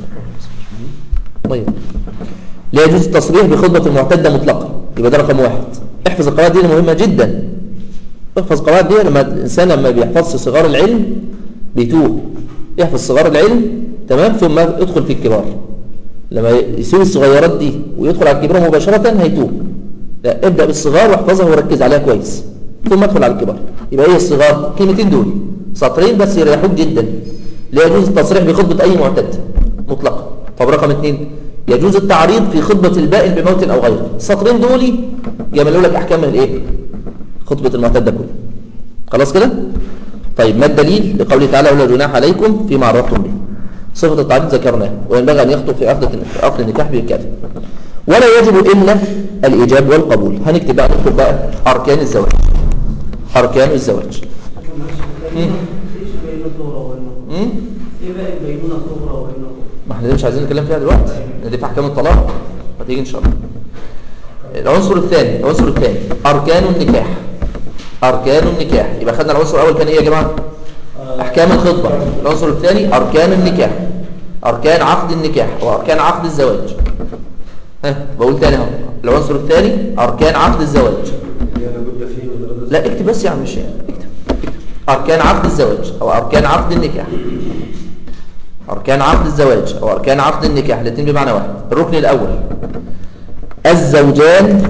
S1: طيب لا يجوز التصريح بخطبة المعتدة مطلقا يبقى ده رقم واحد احفظ القواعد دي مهمة جدا احفظ القواعد دي لما الإنسان لما بيحفظ صغار العلم بيتوه يحفظ صغار العلم تمام ثم يدخل في الكبار لما يسيب الصغيرات دي ويدخل على الكبار مباشرة هيتوه لا ابدأ بالصغار واحفظها وركز عليها كويس ثم ادخل على الكبار يبقى ايه الصغار كلمتين دول سطرين بس يريحوك جدا لا يجوز التصريح بخطبة أي معتد مطلقا طب رقم اثنين يجوز التعريض في خطبة البائن بموت أو غيره السطرين دول يعملوا لك أحكام الايه خطبة المعتدة كلها خلاص كده طيب ما الدليل لقوله تعالى ولا جناح عليكم فيما عرضتم به صفة التعريض ذكرناها وينبغي أن يخطب في عقد في عقد النكاح بالكافر ولا يجب إلا الإيجاب والقبول هنكتب بقى نكتب بقى أركان الزواج أركان الزواج
S4: ايش بين الظهر والنقل
S1: مم؟
S4: ايه بقى البينونه الصغرى والنقل
S1: ما احنا دي مش عايزين نتكلم فيها دلوقتي دي في احكام الطلاق هتيجي ان شاء الله العنصر الثاني العنصر الثاني اركان النكاح اركان النكاح يبقى خدنا العنصر الاول كان ايه يا جماعه احكام الخطبه العنصر الثاني اركان النكاح اركان عقد النكاح واركان عقد الزواج ها بقول تاني اهو العنصر الثاني اركان عقد الزواج
S3: يعني بد فيه ولا
S1: لا اكتب بس يا عم الشيخ اكتب اكتب أركان عقد الزواج أو أركان عقد النكاح أركان عقد الزواج أو أركان عقد النكاح الاثنين بمعنى واحد الركن الأول الزوجان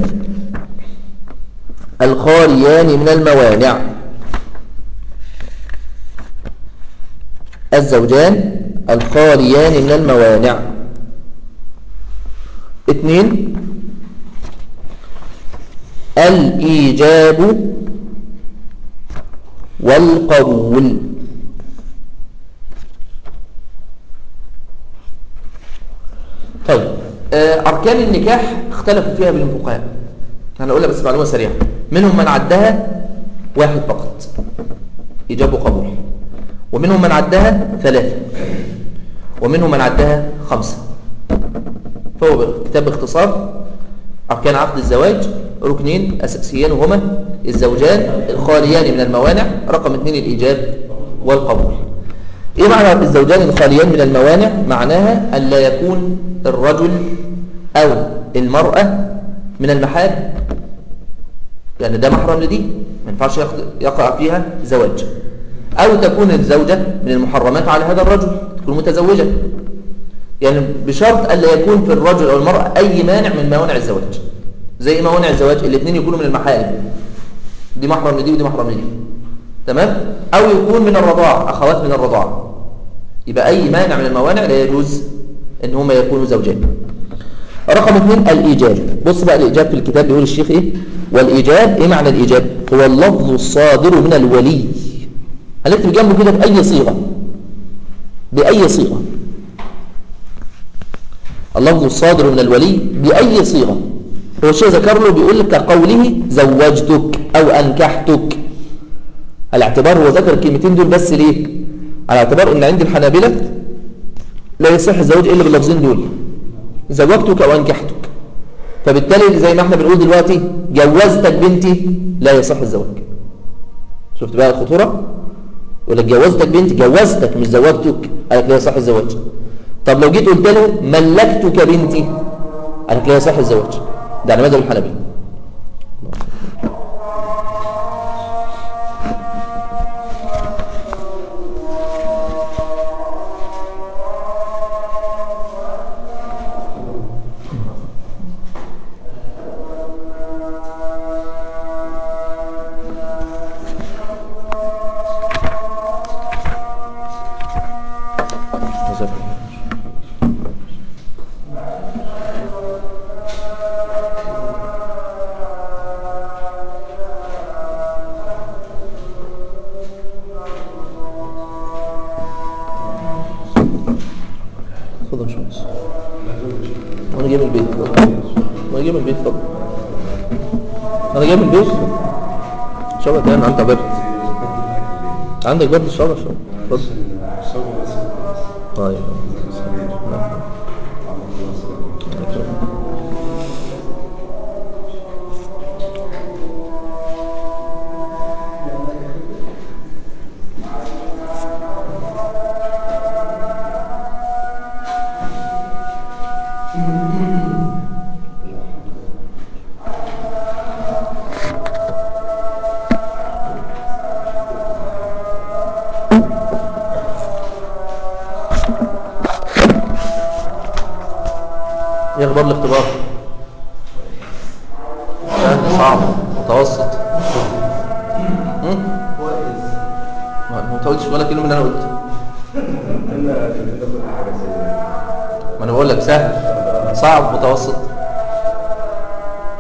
S1: الخاليان من الموانع الزوجان الخاليان من الموانع اثنين الإيجاب والقبول طيب آه، أركان النكاح اختلفوا فيها بين الفقهاء أنا أقولها بس معلومة سريعة منهم من عدها واحد فقط إيجاب وقبول ومنهم من عدها ثلاثة ومنهم من عدها خمسة فهو كتاب باختصار أركان عقد الزواج ركنين أساسيين وهما الزوجان الخاليان من الموانع رقم اثنين الإيجاب والقبول إيه معنى الزوجان الخاليان من الموانع؟ معناها أن لا يكون الرجل أو المرأة من المحارم يعني ده محرم لدي ما ينفعش ياخد- يقع فيها زواج أو تكون الزوجة من المحرمات على هذا الرجل تكون متزوجة يعني بشرط ألا يكون في الرجل أو المرأة أي مانع من موانع الزواج زي إيه موانع الزواج الاثنين يكونوا من المحارم دي محرم لدي ودي محرم لدي تمام أو يكون من الرضاعة أخوات من الرضاعة يبقى أي مانع من الموانع لا يجوز إن هما يكونوا زوجين رقم اثنين الإيجاب بص بقى الإيجاب في الكتاب بيقول الشيخ إيه والإيجاب إيه معنى الإيجاب هو اللفظ الصادر من الولي هنكتب جنبه كده بأي صيغة بأي صيغة اللفظ الصادر من الولي بأي صيغة هو الشيخ ذكر له بيقول لك كقوله زوجتك أو أنكحتك الاعتبار هو ذكر الكلمتين دول بس ليه على اعتبار ان عند الحنابلة لا يصح الزواج إلا باللفظين دول زوجتك أو أنكحتك فبالتالي زي ما احنا بنقول دلوقتي جوزتك بنتي لا يصح الزواج شفت بقى الخطورة يقول لك جوزتك بنتي جوزتك مش زوجتك قال لك لا يصح الزواج طب لو جيت قلت له ملكتك بنتي قال لك لا يصح الزواج ده على مذهب الحنابلة جزاك الله خير. خذ يا شمس وانا جاي من البيت وانا جاي من البيت طب انا جاي من البيت شبك كمان عندك برد عندك برد الشبك شبك اتفضل
S3: الصوم بس
S1: طيب
S3: صغير عمق الله صلاة
S1: ايه اخبار الاختبار سهل صعب متوسط هم؟ ما ما انت قلتش ولا كلمه من اللي انا قلت
S3: أنا في كل حاجة زي
S1: ما انا بقول لك سهل صعب متوسط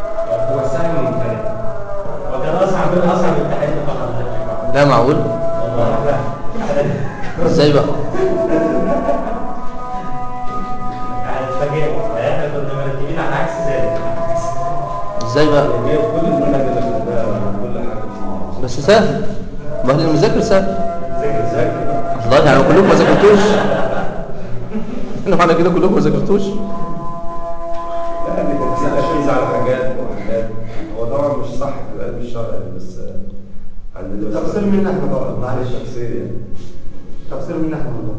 S4: هو السهل ممتنع وكان اصعب من اصعب التحدي فقط
S1: لا معقول
S4: والله
S1: ازاي بقى
S5: احنا كنا مرتبين على عكس ذلك
S1: ازاي بقى
S3: هي في كل المنهج اللي خدناها كل حاجه
S1: بس سهل ما هو المذاكر سهل
S5: ذاكر ذاكر
S1: والله يعني كلكم ما ذاكرتوش احنا معنى كده كلكم ما ذاكرتوش
S3: لا اللي كان فيه تركيز على حاجات وحاجات هو طبعا مش صح في العلم الشرعي بس عندنا
S2: تقصير منا احنا طبعا معلش
S3: تقصير يعني
S2: تقصير منا احنا والله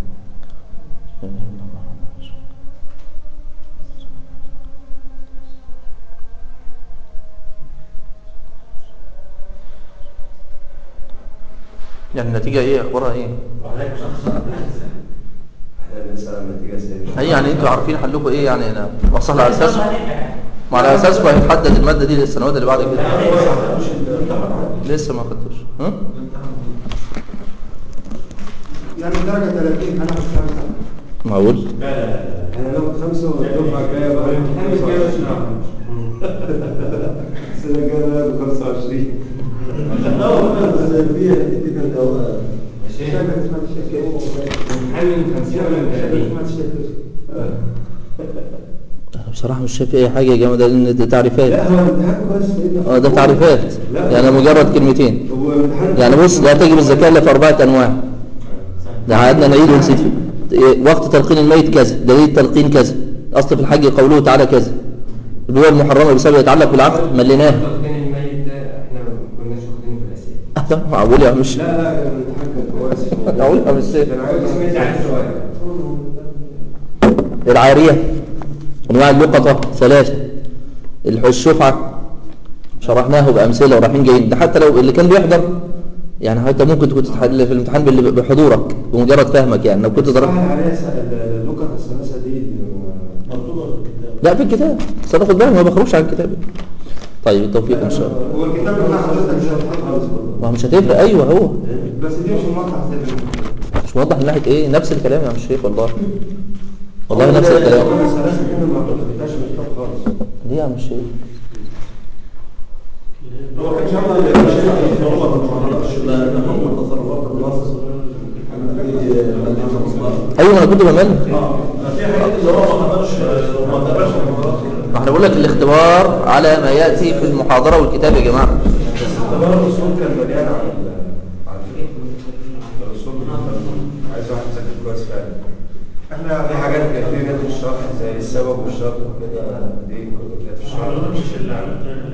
S1: يعني النتيجة ايه اخبارها ايه
S5: وعليك شخص
S3: احنا بنسال النتيجه ازاي
S1: هي يعني انتوا عارفين حلكم ايه يعني انا وصل على اساس ما على اساسكم هيتحدد المادة دي للسنوات اللي بعد كده لسه ما خدتوش ها؟
S2: يعني درجة 30 انا مش خمسة
S1: معقول
S3: احنا ناخد خمسه والدفعه الجايه بقى
S2: الامتحان الجاي مش
S3: السنه الجايه ناخد 25
S2: شركة اسمها الشركة اسمها الشركة
S1: انا بصراحة مش شايف اي حاجة يا جماعة ده لأن ده تعريفات
S3: لا هو الامتحان كويس سيدنا
S1: اه ده تعريفات يعني مجرد كلمتين
S3: هو امتحان
S1: يعني بص لا تجب الزكاة الا في أربعة أنواع ده قعدنا نعيد ونسيت فيه إيه، وقت تلقين الميت كذا دليل التلقين كذا أصل في الحج قوله تعالى كذا البيوع المحرمة بسبب يتعلق بالعقد مليناه
S6: تلقين الميت ده احنا ما كناش واخدينه في الاساس
S1: معقول يا مش
S3: لا لا الامتحان كان كويس
S1: معقول يا مش
S3: كان عايز
S6: سمعت عن شويه
S1: العارية أنواع اللقطة ثلاثة الح- الشفعة شرحناه بأمثلة ورايحين جايين ده حتى لو اللي كان بيحضر يعني حتى ممكن تكون تتحل في الامتحان بال- بحضورك بمجرد فهمك يعني لو كنت ضربت
S3: سهل عليها س- ال- اللقطه الثلاثه دي دي
S2: مكتوبة في الكتاب
S1: لا في الكتاب بس انا خد بالك ما بخرجش عن الكتاب طيب التوفيق ان شاء الله
S2: هو الكتاب بتاع حضرتك مش هتحط خالص برضه
S1: ما هو مش هتفرق ايوه هو
S2: بس دي مش المقطع سيد
S1: مش موضح من ناحيه ايه نفس الكلام يا مش شيخ والله والله نفس الكلام
S3: الثلاثه كده ما بتفتحش من الكتاب خالص
S1: ليه يا مش شيخ
S2: هو كان شرط اللي مش لا نحكم تصرفات النص
S1: ايوه انا كنت بمل
S2: في حاجات اللي هو ما حضرش ما تابعش المحاضرات
S1: ما احنا بقول لك الاختبار على ما ياتي في المحاضره والكتاب يا جماعه
S3: اختبار الرسول كان مليان عن ال- عن الرسول عايز واحد يذاكر كويس فعلا
S2: احنا
S3: في حاجات كتير جت في الشرح زي السبب والشرط وكده دي كتب جت في الشرح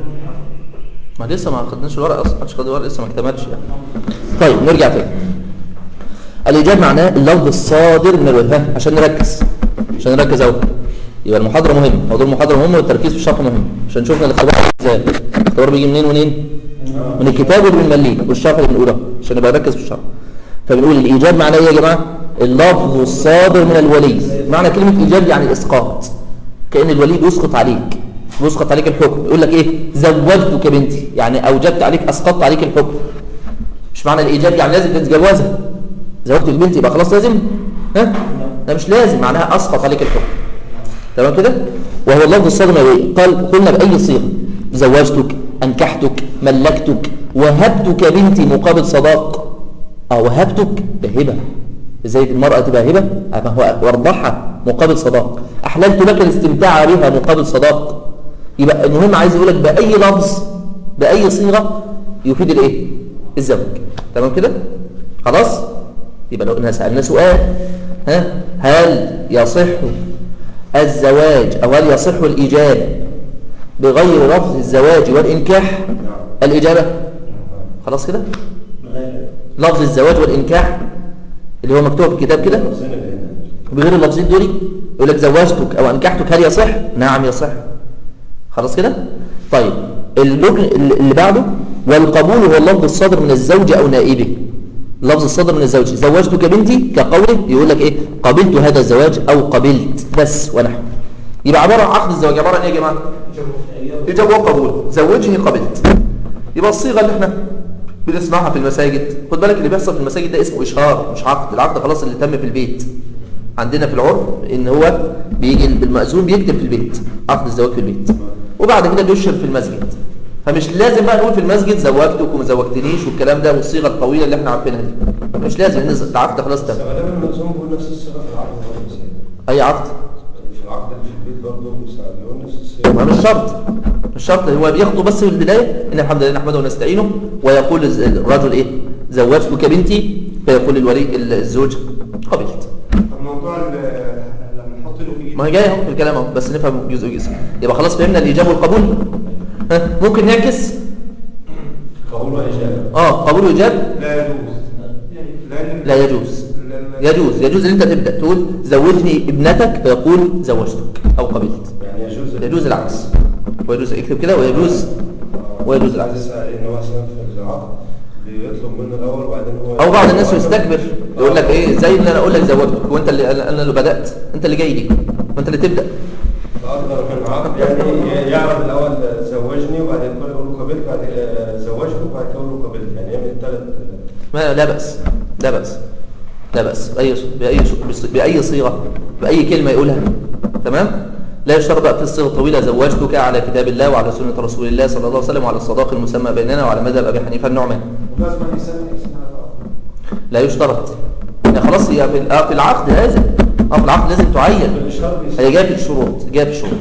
S1: ما لسه ما خدناش الورق اصلا محدش خد الورق لسه ما اكتملش يعني طيب نرجع تاني الايجاب معناه اللفظ الصادر من الوجه ها، عشان نركز عشان نركز اهو يبقى المحاضره مهم موضوع المحاضره مهم والتركيز في الشرح مهم عشان شفنا الاختبار ازاي الاختبار بيجي منين ومنين من الكتاب اللي بنمليه والشرح اللي بنقوله عشان نبقى نركز في الشرح فبنقول الايجاب معناه ايه يا جماعه اللفظ الصادر من الولي معنى كلمه ايجاب يعني اسقاط كان الولي بيسقط عليك بيسقط عليك الحكم يقول لك ايه زوجتك بنتي يعني اوجبت عليك اسقطت عليك الحكم مش معنى الايجاب يعني لازم تتجوزها زوجتك بنتي يبقى خلاص لازم ها ده مش لازم معناها اسقط عليك الحكم تمام كده وهو اللفظ الصادر من الولي قال قلنا باي صيغه زوجتك انكحتك ملكتك وهبتك بنتي مقابل صداق اه وهبتك بهبه ازاي المرأة تبقى هبة أما هو وارضعها مقابل صداق أحللت لك الاستمتاع بها مقابل صداق يبقى المهم عايز يقول لك بأي لفظ بأي صيغة يفيد الايه الزواج تمام كده خلاص يبقى لو إنها سألنا سؤال ها هل يصح الزواج أو هل يصح الإيجاب بغير لفظ الزواج والإنكاح الإجابة خلاص كده لفظ الزواج والإنكاح اللي هو مكتوب في الكتاب كده بغير اللفظين دول يقول لك زوجتك او انكحتك هل يصح نعم يصح خلاص كده طيب الركن اللي بعده والقبول هو اللفظ الصادر من الزوج او نائبه اللفظ الصادر من الزوج زوجتك بنتي كقوله يقول لك ايه قبلت هذا الزواج او قبلت بس ونحو يبقى عباره عن عقد الزواج عباره عن ايه يا جماعه اجابه وقبول زوجني قبلت يبقى الصيغه اللي احنا بنسمعها في المساجد خد بالك اللي بيحصل في المساجد ده اسمه اشهار مش عقد العقد خلاص اللي تم في البيت عندنا في العرف ان هو بيجي بالمأذون بيكتب في البيت عقد الزواج في البيت وبعد كده بيشهر في المسجد فمش لازم بقى نقول في المسجد زوجتك وما زوجتنيش والكلام ده والصيغه الطويله اللي احنا عارفينها دي مش لازم لان العقد خلاص
S3: بس
S1: تم
S3: ما دام الملزوم بيقول نفس الصيغه في العقد برضه سيدي.
S1: اي عقد
S3: في العقد اللي في البيت برضه بيقول نفس الصيغه
S1: ما مش شرط مش شرط هو بياخده بس في البدايه ان الحمد لله نحمده ونستعينه ويقول الز- الرجل ايه زوجتك بنتي فيقول الولي الزوج قبلت
S2: موضوع ال- لما نحط له في
S1: ما هي جايه اهو في الكلام اهو بس نفهم جزء جزء يبقى خلاص فهمنا الاجابه والقبول ها ممكن نعكس
S3: قول واجابه
S1: اه قبول واجاب
S2: لا يجوز لأن
S1: لا يجوز يجوز يجوز ان انت تبدا تقول زوجني ابنتك فيقول زوجتك او قبلت
S3: يعني يجوز
S1: يجوز العكس ويجوز اكتب كده ويجوز ويجوز العكس.
S3: عايز اسال ان هو مثلا في العقد بيطلب منه الاول وبعدين هو
S1: او بعض الناس يستكبر يقول لك ايه زي اللي انا اقول لك زوجتك وانت اللي انا اللي بدات انت اللي جاي لي وانت اللي تبدا
S3: اقدر من العقد يعني يعرض الاول زوجني وبعدين كل يقول له قبلت بعد كده زوجته وبعد كده يقول له قبلت يعني يعمل الثلاث
S1: ما لا بأس لا بأس لا بأس بأي بأي بأي صيغة بأي كلمة يقولها تمام لا يشترط بقى في الصيغة الطويلة زوجتك على كتاب الله وعلى سنة رسول الله صلى الله عليه وسلم وعلى الصداق المسمى بيننا وعلى مذهب أبي حنيفة النعمان
S2: لازم يسمي اسمها الآخر.
S1: لا يشترط يعني خلاص هي في آه في العقد لازم اه في العقد لازم تعين
S3: الاشاره
S1: هي جايه في الشروط جايه في الشروط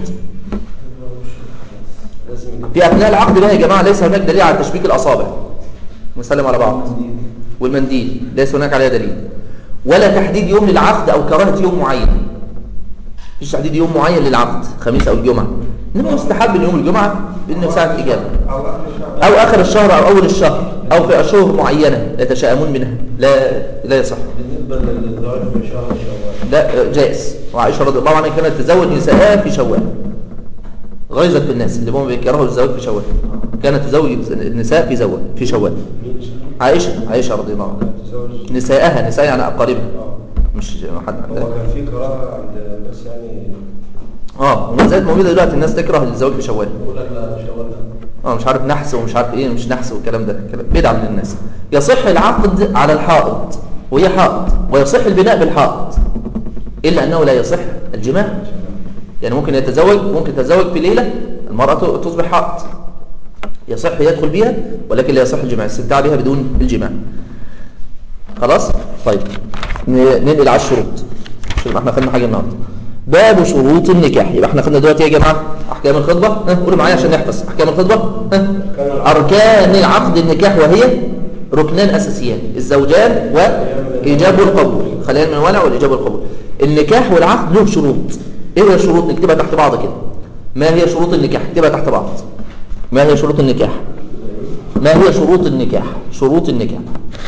S3: لازم يكون
S1: في أثناء العقد بقى يا جماعة ليس هناك دليل على تشبيك الأصابع نسلم على بعض والمنديل ليس هناك عليها دليل ولا تحديد يوم للعقد أو كراهة يوم معين مفيش تحديد يوم معين للعقد خميس أو الجمعة إنما يستحب إن يوم الجمعة بأنه ساعة إجابة
S2: أو آخر الشهر.
S1: أو آخر الشهر أو أول الشهر أو في أشهر معينة يتشائمون منها لا لا يصح
S3: بالنسبه للزواج في شهر شوال
S1: لا جائز وعائشة رضي الله عنها كانت تزوج نساءها في شوال غيظت بالناس اللي هم بيكرهوا الزواج في شوال كانت تزوج النساء في زوال في شوال
S3: مين
S1: عائشة عائشة رضي الله عنها
S3: تزوج
S1: نساءها نساء يعني أقاربها
S3: اه
S1: مش حد
S3: هو
S1: عندها
S3: كان في كراهه عند الناس يعني
S1: اه وما زالت موجودة دلوقتي الناس تكره الزواج في شوال
S3: يقول لك لا شوال ده
S1: اه مش عارف نحس ومش عارف ايه مش نحس والكلام ده كلام بدعة من الناس يصح العقد على الحائط وهي حائط ويصح البناء بالحائط إلا أنه لا يصح الجماع يعني ممكن يتزوج ممكن تتزوج في ليلة المرأة تصبح حائط يصح يدخل بها ولكن لا يصح الجماع استمتاع بها بدون الجماع خلاص طيب ن- ننقل على الشروط عشان يبقى احنا خدنا حاجه النهارده باب شروط النكاح يبقى احنا خدنا دلوقتي يا جماعه احكام الخطبه ها قولوا معايا عشان نحفظ احكام الخطبه ها اركان العقد النكاح وهي ركنان اساسيان الزوجان وايجاب القبول خلينا من الولع والايجاب والقبول النكاح والعقد له شروط ايه هي الشروط نكتبها تحت بعض كده ما هي شروط النكاح اكتبها تحت بعض ما هي شروط النكاح ما هي شروط النكاح شروط النكاح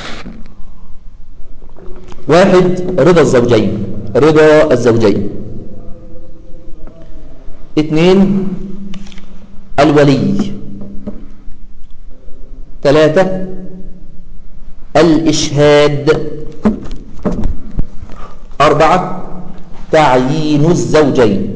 S1: واحد رضا الزوجين رضا الزوجين اثنين الولي ثلاثة الإشهاد أربعة تعيين الزوجين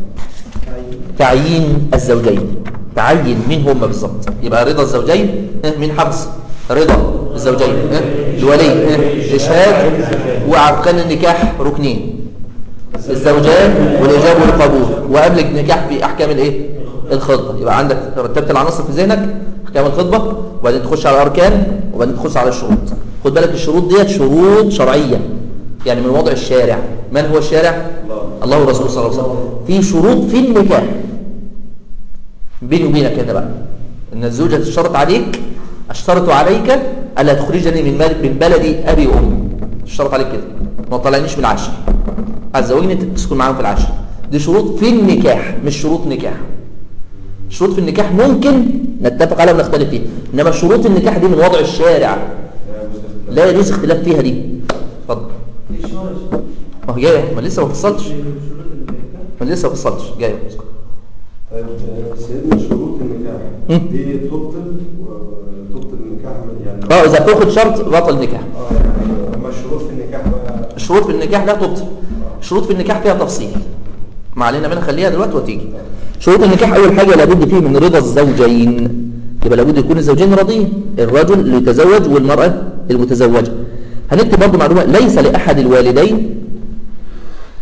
S1: تعيين الزوجين تعين مين هم بالظبط يبقى رضا الزوجين ها، مين حبس رضا الزوجين ها، الولي ها، إشهاد وأركان النكاح ركنين الزوجان والإجابة والقبول وقبل النكاح في أحكام الإيه الخطبة يبقى عندك رتبت العناصر في ذهنك أحكام الخطبة وبعدين تخش على الأركان وبعدين تخش على الشروط خد بالك الشروط ديت شروط شرعية يعني من وضع الشارع من هو الشارع الله ورسوله صلى الله عليه وسلم في شروط في النكاح بيني وبينك هنا بقى ان الزوجة تشترط عليك اشترط عليك الا تخرجني من مال من بلدي ابي وامي اشترط عليك كده ما تطلعنيش من العشر هتزوجني تسكن معاهم في العشر دي شروط في النكاح مش شروط نكاح شروط في النكاح ممكن نتفق عليها ونختلف فيها انما شروط النكاح دي من وضع الشارع لا يجوز اختلاف فيها دي اتفضل
S4: في الشهر
S1: ما هو جاي ما لسه ما فصلتش
S4: شروط النكاح
S1: ما لسه ما فصلتش جاي
S3: طيب آه، سيدنا شروط النكاح
S1: مم.
S3: دي تبطل وتبطل النكاح يعني
S1: اه اذا تاخد شرط بطل نكاح
S3: اه يعني اما الشروط في النكاح بقى
S1: الشروط في النكاح لا تبطل الشروط في النكاح فيها تفصيل ما علينا منها خليها دلوقتي وتيجي شروط النكاح اول حاجه لابد فيه من رضا الزوجين يبقى لابد يكون الزوجين راضيين الرجل اللي يتزوج والمراه المتزوجه هنكتب برضه معلومه ليس لاحد الوالدين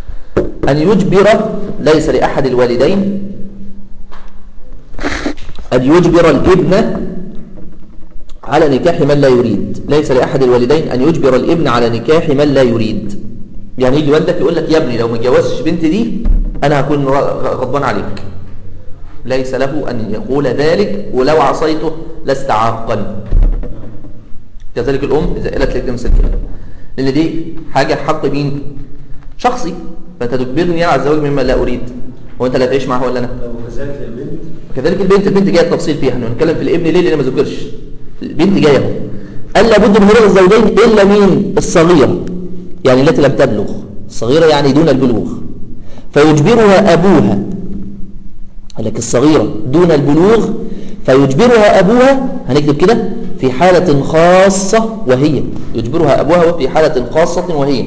S1: ان يجبر ليس لاحد الوالدين أن يجبر الابن على نكاح من لا يريد ليس لأحد الوالدين أن يجبر الابن على نكاح من لا يريد يعني يجي والدك يقول لك يا ابني لو ما اتجوزتش بنتي دي أنا هكون غضبان عليك ليس له أن يقول ذلك ولو عصيته لست عاقا كذلك الأم إذا قالت لك مثل كده لأن دي حاجة حق مين شخصي فأنت تجبرني على الزواج مما لا أريد هو أنت لا تعيش معه ولا أنا
S3: وكذلك البنت
S1: كذلك البنت البنت جايه التفصيل فيها احنا بنتكلم في الابن ليه لان ما ذكرش البنت جايه اهو قال لابد من رضا الزوجين الا مين الصغيره يعني التي لم تبلغ الصغيره يعني دون البلوغ فيجبرها ابوها قال لك الصغيره دون البلوغ فيجبرها ابوها هنكتب كده في حاله خاصه وهي يجبرها ابوها في حاله خاصه وهي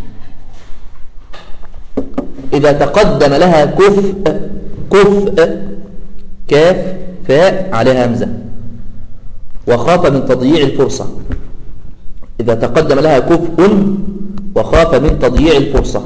S1: إذا تقدم لها كفء كفء كاف فاء عليها همزة وخاف من تضييع الفرصة إذا تقدم لها كفء وخاف من تضييع الفرصة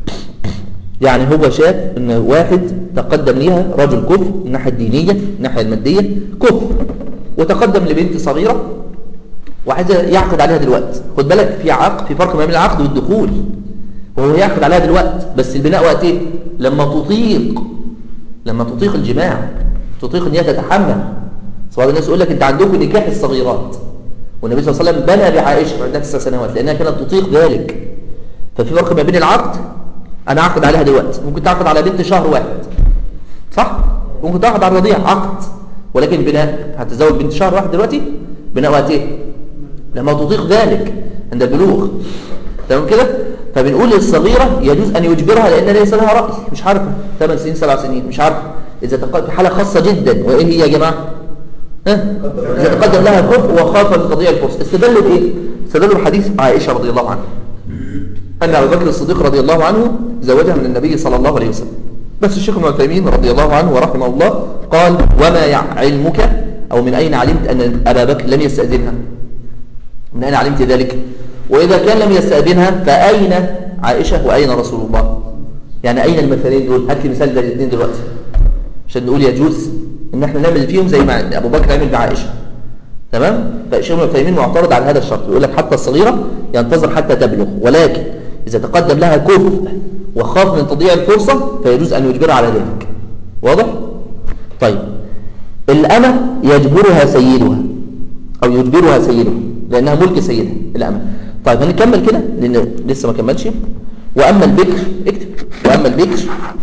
S1: يعني هو شاف ان واحد تقدم ليها رجل كفء من الناحية الدينية من الناحية المادية كفء وتقدم لبنت صغيرة وعايز يعقد عليها دلوقتي خد بالك في عقد في فرق ما بين العقد والدخول وهو يعقد عليها دلوقتي بس البناء وقت ايه لما تطيق لما تطيق الجماع تطيق ان هي تتحمل سواء الناس يقول لك انت عندكم نكاح الصغيرات والنبي صلى الله عليه وسلم بنى بعائشه عندها تسع سنوات لانها كانت تطيق ذلك ففي فرق ما بين العقد انا اعقد عليها دلوقتي ممكن تعقد على بنت شهر واحد صح ممكن تعقد على الرضيع عقد ولكن البناء هتزوج بنت شهر واحد دلوقتي بناء وقت ايه لما تطيق ذلك عند البلوغ تمام كده فبنقول للصغيرة يجوز أن يجبرها لأن ليس لها رأي مش عارفة 8 سنين 7 سنين مش عارفة إذا تقدم في حالة خاصة جدا وإيه هي يا جماعة ها؟ إذا تقدم لها كفء وخاف من تضييع الفرصة استدلوا بإيه استدلوا بحديث عائشة رضي الله عنها أن أبو بكر الصديق رضي الله عنه زوجها من النبي صلى الله عليه وسلم بس الشيخ ابن عثيمين رضي الله عنه ورحمه الله قال وما علمك أو من أين علمت أن أبا بكر لم يستأذنها من أين علمت ذلك وإذا كان لم يستأذنها فأين عائشة وأين رسول الله يعني أين المثالين دول هات لي مثال ده الاثنين دلوقتي عشان نقول يجوز ان احنا نعمل فيهم زي ما ابو بكر عمل بعائشه تمام فالشيخ ابن عثيمين معترض على هذا الشرط يقول لك حتى الصغيره ينتظر حتى تبلغ ولكن اذا تقدم لها كفء وخاف من تضييع الفرصه فيجوز ان يجبرها على ذلك واضح طيب الامه يجبرها سيدها او يجبرها سيدها لانها ملك سيدها الامه طيب هنكمل كده لان لسه ما كملش واما البكر اكتب واما البكر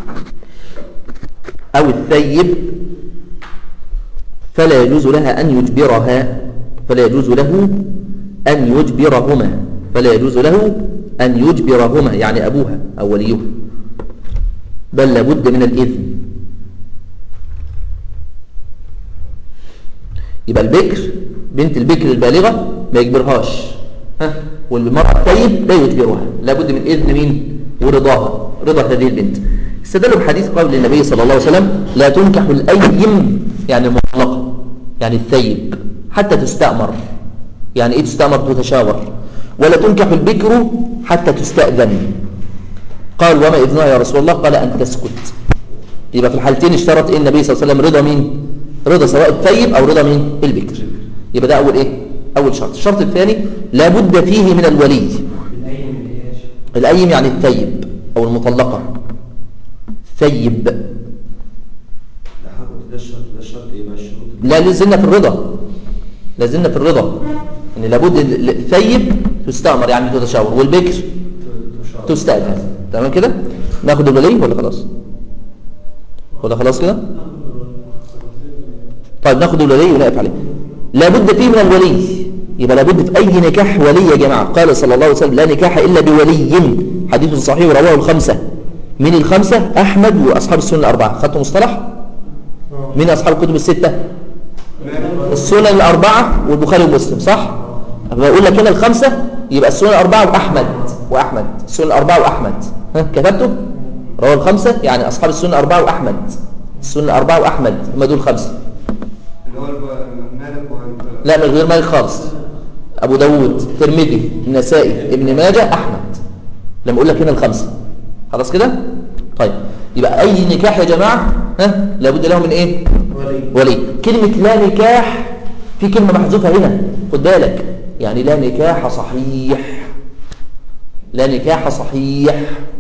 S1: او الثيب فلا يجوز لها ان يجبرها فلا يجوز له ان يجبرهما فلا يجوز له ان يجبرهما يعني ابوها او وليه بل لابد من الاذن يبقى البكر بنت البكر البالغه ما يجبرهاش ها والمرأة الطيب لا يجبرها لابد من إذن مين ورضاها رضا هذه البنت استدلوا بحديث قول النبي صلى الله عليه وسلم لا تنكح الأيم يعني المطلقة يعني الثيب حتى تستأمر يعني إيه تستأمر تتشاور ولا تنكح البكر حتى تستأذن قال وما إذنها يا رسول الله قال أن تسكت يبقى في الحالتين اشترط إيه النبي صلى الله عليه وسلم رضا مين رضا سواء الثيب أو رضا مين البكر يبقى ده أول إيه أول شرط الشرط الثاني لابد فيه من الولي
S6: الأيم اللي هي ش-
S1: الأيم يعني الثيب أو المطلقة ثيب
S3: ده حق ده الشرط ده الشرط يبقى الشروط
S1: لا لازلنا في الرضا لازلنا في الرضا ان لابد ال- الثيب تستأمر يعني تتشاور والبكر تستأذن تمام كده ناخد الولي ولا خلاص ولا خلاص كده طيب ناخد الولي ونقف عليه لابد فيه من الولي يبقى لابد في أي نكاح ولي يا جماعة قال صلى الله عليه وسلم لا نكاح إلا بولي حديث صحيح رواه الخمسة من الخمسة أحمد وأصحاب السنن الأربعة خدتوا مصطلح من أصحاب الكتب الستة السنن الأربعة والبخاري ومسلم صح بقول لك هنا الخمسة يبقى السنن الأربعة وأحمد وأحمد السنن الأربعة وأحمد ها كتبته رواه الخمسة يعني أصحاب السنن الأربعة وأحمد السنن الأربعة وأحمد هم دول خمسة
S6: اللي هو الب- مالك وانت
S1: لا من غير مالك خالص أبو داود الترمذي النسائي ابن ماجه أحمد لما أقول لك هنا الخمسة خلاص كده طيب يبقى أي نكاح يا جماعة ها لابد له من إيه
S4: ولي.
S1: ولي كلمة لا نكاح في كلمة محذوفة هنا خد بالك يعني لا نكاح صحيح لا نكاح صحيح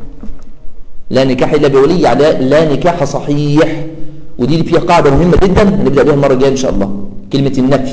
S1: لا نكاح إلا بولي يعني لا- لا نكاح صحيح ودي اللي فيها قاعدة مهمة جدا هنبدأ بها المرة الجاية إن شاء الله كلمة النفي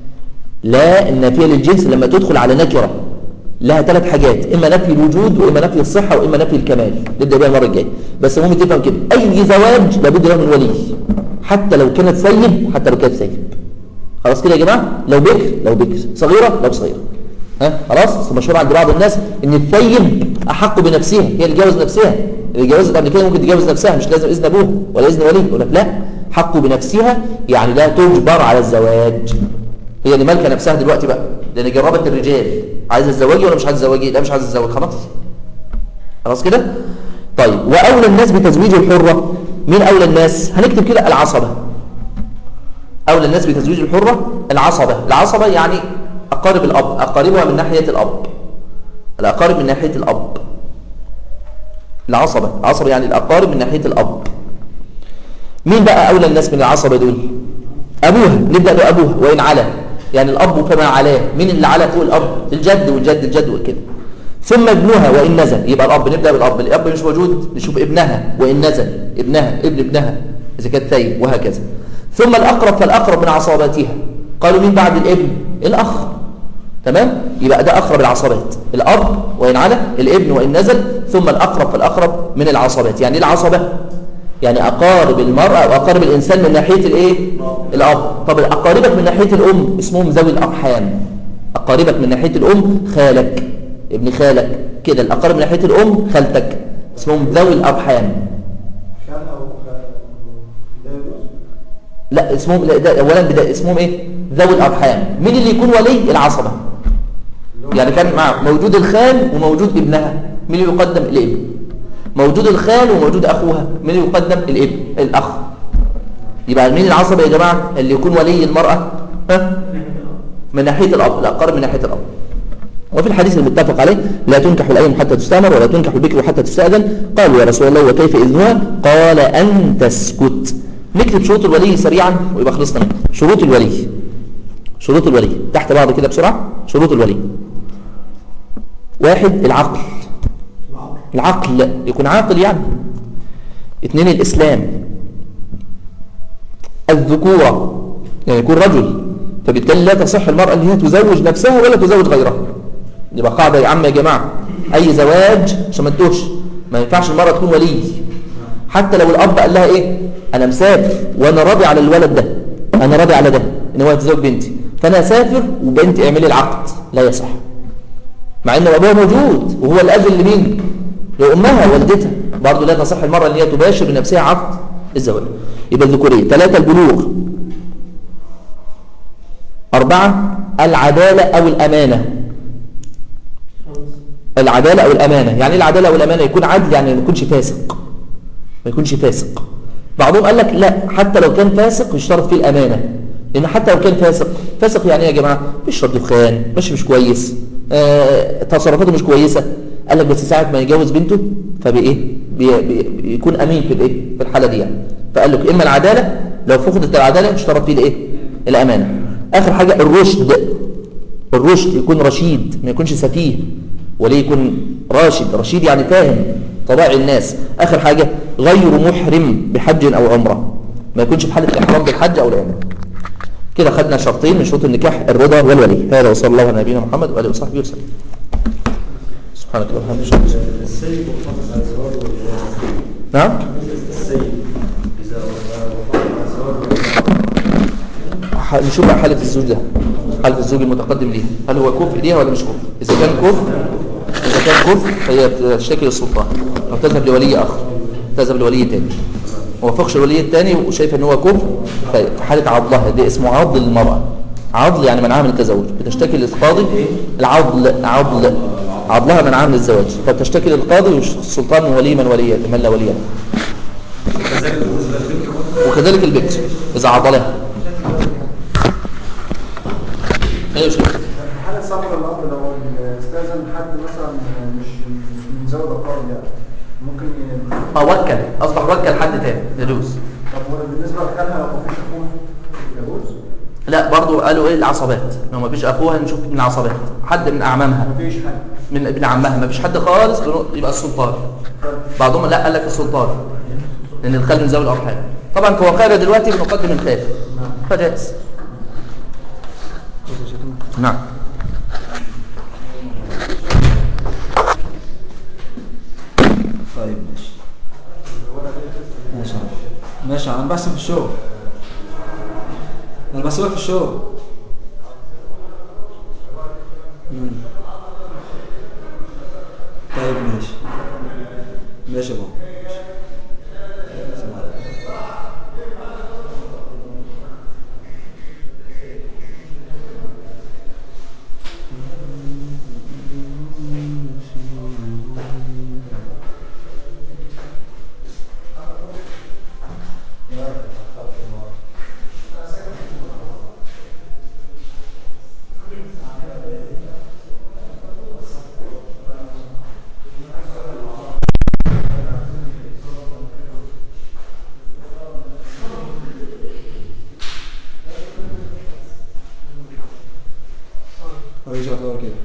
S1: لا النافية للجنس لما تدخل على نكرة لها ثلاث حاجات إما نفي الوجود وإما نفي الصحة وإما نفي الكمال نبدأ بها المرة الجاية بس المهم تفهم كده أي زواج لابد له من ولي حتى لو كانت ثيب حتى لو كانت ثيب خلاص كده يا جماعة لو بكر لو بكر صغيرة لو صغيرة ها خلاص مشهور عند بعض الناس ان الثيب احق بنفسها هي اللي تجوز نفسها اللي جوزت قبل كده ممكن تجوز نفسها مش لازم اذن ابوها ولا اذن ولي يقول لك لا حق بنفسها يعني لا تجبر على الزواج هي اللي مالكه نفسها دلوقتي بقى لان جربت الرجال عايزه تزوجي ولا مش عايزه تزوجي لا مش عايزه تتزوج خلاص خلاص كده طيب واولى الناس بتزويج الحره مين اولى الناس هنكتب كده العصبه أولى الناس بتزويج الحرة العصبة العصبة يعني أقارب الأب أقاربها من ناحية الأب الأقارب من ناحية الأب العصبة العصبة يعني الأقارب من ناحية الأب مين بقى أولى الناس من العصبة دول أبوها نبدأ بأبوها وإن علا يعني الأب كما علاه مين اللي علا فوق الأب الجد والجد الجد وكده ثم ابنها وإن نزل يبقى الأب نبدأ بالأب الأب مش موجود نشوف ابنها وإن نزل ابنها ابن ابنها إذا كانت ثيب وهكذا ثم الأقرب فالأقرب من عصاباتها قالوا مين بعد الابن الأخ تمام يبقى ده أقرب العصبات الأب وإن علا الابن وإن نزل ثم الأقرب فالأقرب من العصبات يعني إيه العصبة يعني أقارب المرأة وأقارب الإنسان من ناحية الإيه الأب طب أقاربك من ناحية الأم اسمهم ذوي الأرحام أقاربك من ناحية الأم خالك ابن خالك كده الأقارب من ناحية الأم خالتك اسمهم ذوي الأرحام
S4: كان أو لا يجوز
S1: لا اسمهم لا ده اولا بدا اسمهم ايه ذوي الارحام مين اللي يكون ولي العصبه يعني كان مع موجود الخال وموجود ابنها مين اللي يقدم الابن موجود الخال وموجود اخوها مين اللي يقدم الابن الاخ يبقى مين العصبه يا جماعه اللي يكون ولي المراه ها من ناحيه الاب الاقرب من ناحيه الاب وفي الحديث المتفق عليه لا تنكح الأيم حتى تستأمر ولا تنكح البكر حتى تستأذن قالوا يا رسول الله وكيف إذنها قال أن تسكت نكتب شروط الولي سريعا ويبقى خلصنا منه شروط الولي شروط الولي تحت بعض كده بسرعة شروط الولي واحد العقل العقل يكون عاقل يعني اثنين الإسلام الذكورة يعني يكون رجل فبالتالي لا تصح المرأة اللي هي تزوج نفسها ولا تزوج غيرها يبقى قاعدة يا عم يا جماعة أي زواج عشان ما تتوهش ما ينفعش المرأة تكون ولي حتى لو الأب قال لها إيه أنا مسافر وأنا راضي على الولد ده أنا راضي على ده إن هو يتزوج بنتي فأنا أسافر وبنتي اعملي العقد لا يصح مع إن أبوها موجود وهو الأذن لمين لأمها والدتها برضه لا تصح المرأة اللي هي تباشر بنفسها عقد الزواج يبقى الذكورية ثلاثة البلوغ أربعة العدالة أو الأمانة العدالة أو الأمانة يعني إيه العدالة أو الأمانة يكون عدل يعني ما يكونش فاسق ما يكونش فاسق بعضهم قال لك لا حتى لو كان فاسق يشترط فيه الأمانة لأن حتى لو كان فاسق فاسق يعني إيه يا جماعة بيشرب دخان ماشي مش كويس آه، تصرفاته مش كويسة قال لك بس ساعة ما يجوز بنته فبإيه بي بي بيكون أمين في الإيه في الحالة دي يعني فقال لك إما العدالة لو فقدت العدالة يشترط فيه الإيه الأمانة آخر حاجة الرشد الرشد يكون رشيد ما يكونش سفيه وليه يكون راشد رشيد يعني فاهم طبائع الناس آخر حاجة غير محرم بحج أو عمرة ما يكونش في حالة إحرام بالحج أو العمرة كده خدنا شرطين من شروط النكاح الرضا والولي هذا وصلى الله على نبينا محمد وآله وصحبه وسلم سبحانك اللهم وبحمدك
S4: السيد والحافظ على الزواج والجواز
S1: نعم
S4: السيد إذا وافق على الزواج
S1: ح- نشوف بقى حالة الزوج ده حالة الزوج المتقدم ليه هل هو كفء ليها ولا مش كفء إذا كان كفء إذا كان كفء فهي تشتكي للسلطان أو تذهب لولي آخر تذهب لولي تاني ما وافقش الولي التاني وشايف ان هو كفء في حالة عضلها دي اسمه عضل المرأة عضل يعني منعها من التزوج بتشتكي للقاضي العضل عضل عضلها منعها من الزواج فبتشتكي للقاضي والسلطان ولي من ولي من لا ولي له وكذلك البكر إذا عضلها ايوه شوف
S7: حالة سفر الأب لو استاذن حد مثلا مش مش من ذوي الأقارب يعني ممكن ي-
S1: اه وكل اصبح وكل حد تاني يجوز
S7: طب بالنسبة لخالها لو مفيش أخوه
S1: لا برضو قالوا ايه العصبات لو ما فيش اخوها نشوف من العصبات حد من اعمامها
S7: مفيش حد
S1: من ابن عمها ما فيش حد خالص بنو- يبقى السلطان بعضهم لا قال لك السلطان لان الخال من ذوي الارحام طبعا كواقعنا دلوقتي بنقدم الخال فجائز نعم
S8: طيب ماشي ماشي ماشي انا بحسب في الشغل انا بحسبك في الشغل مم. طيب ماشي ماشي يا بابا ماشي. سلام عليكم. عليك شرط الأول كده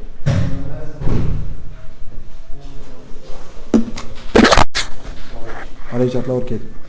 S8: عليك شرط الأول كده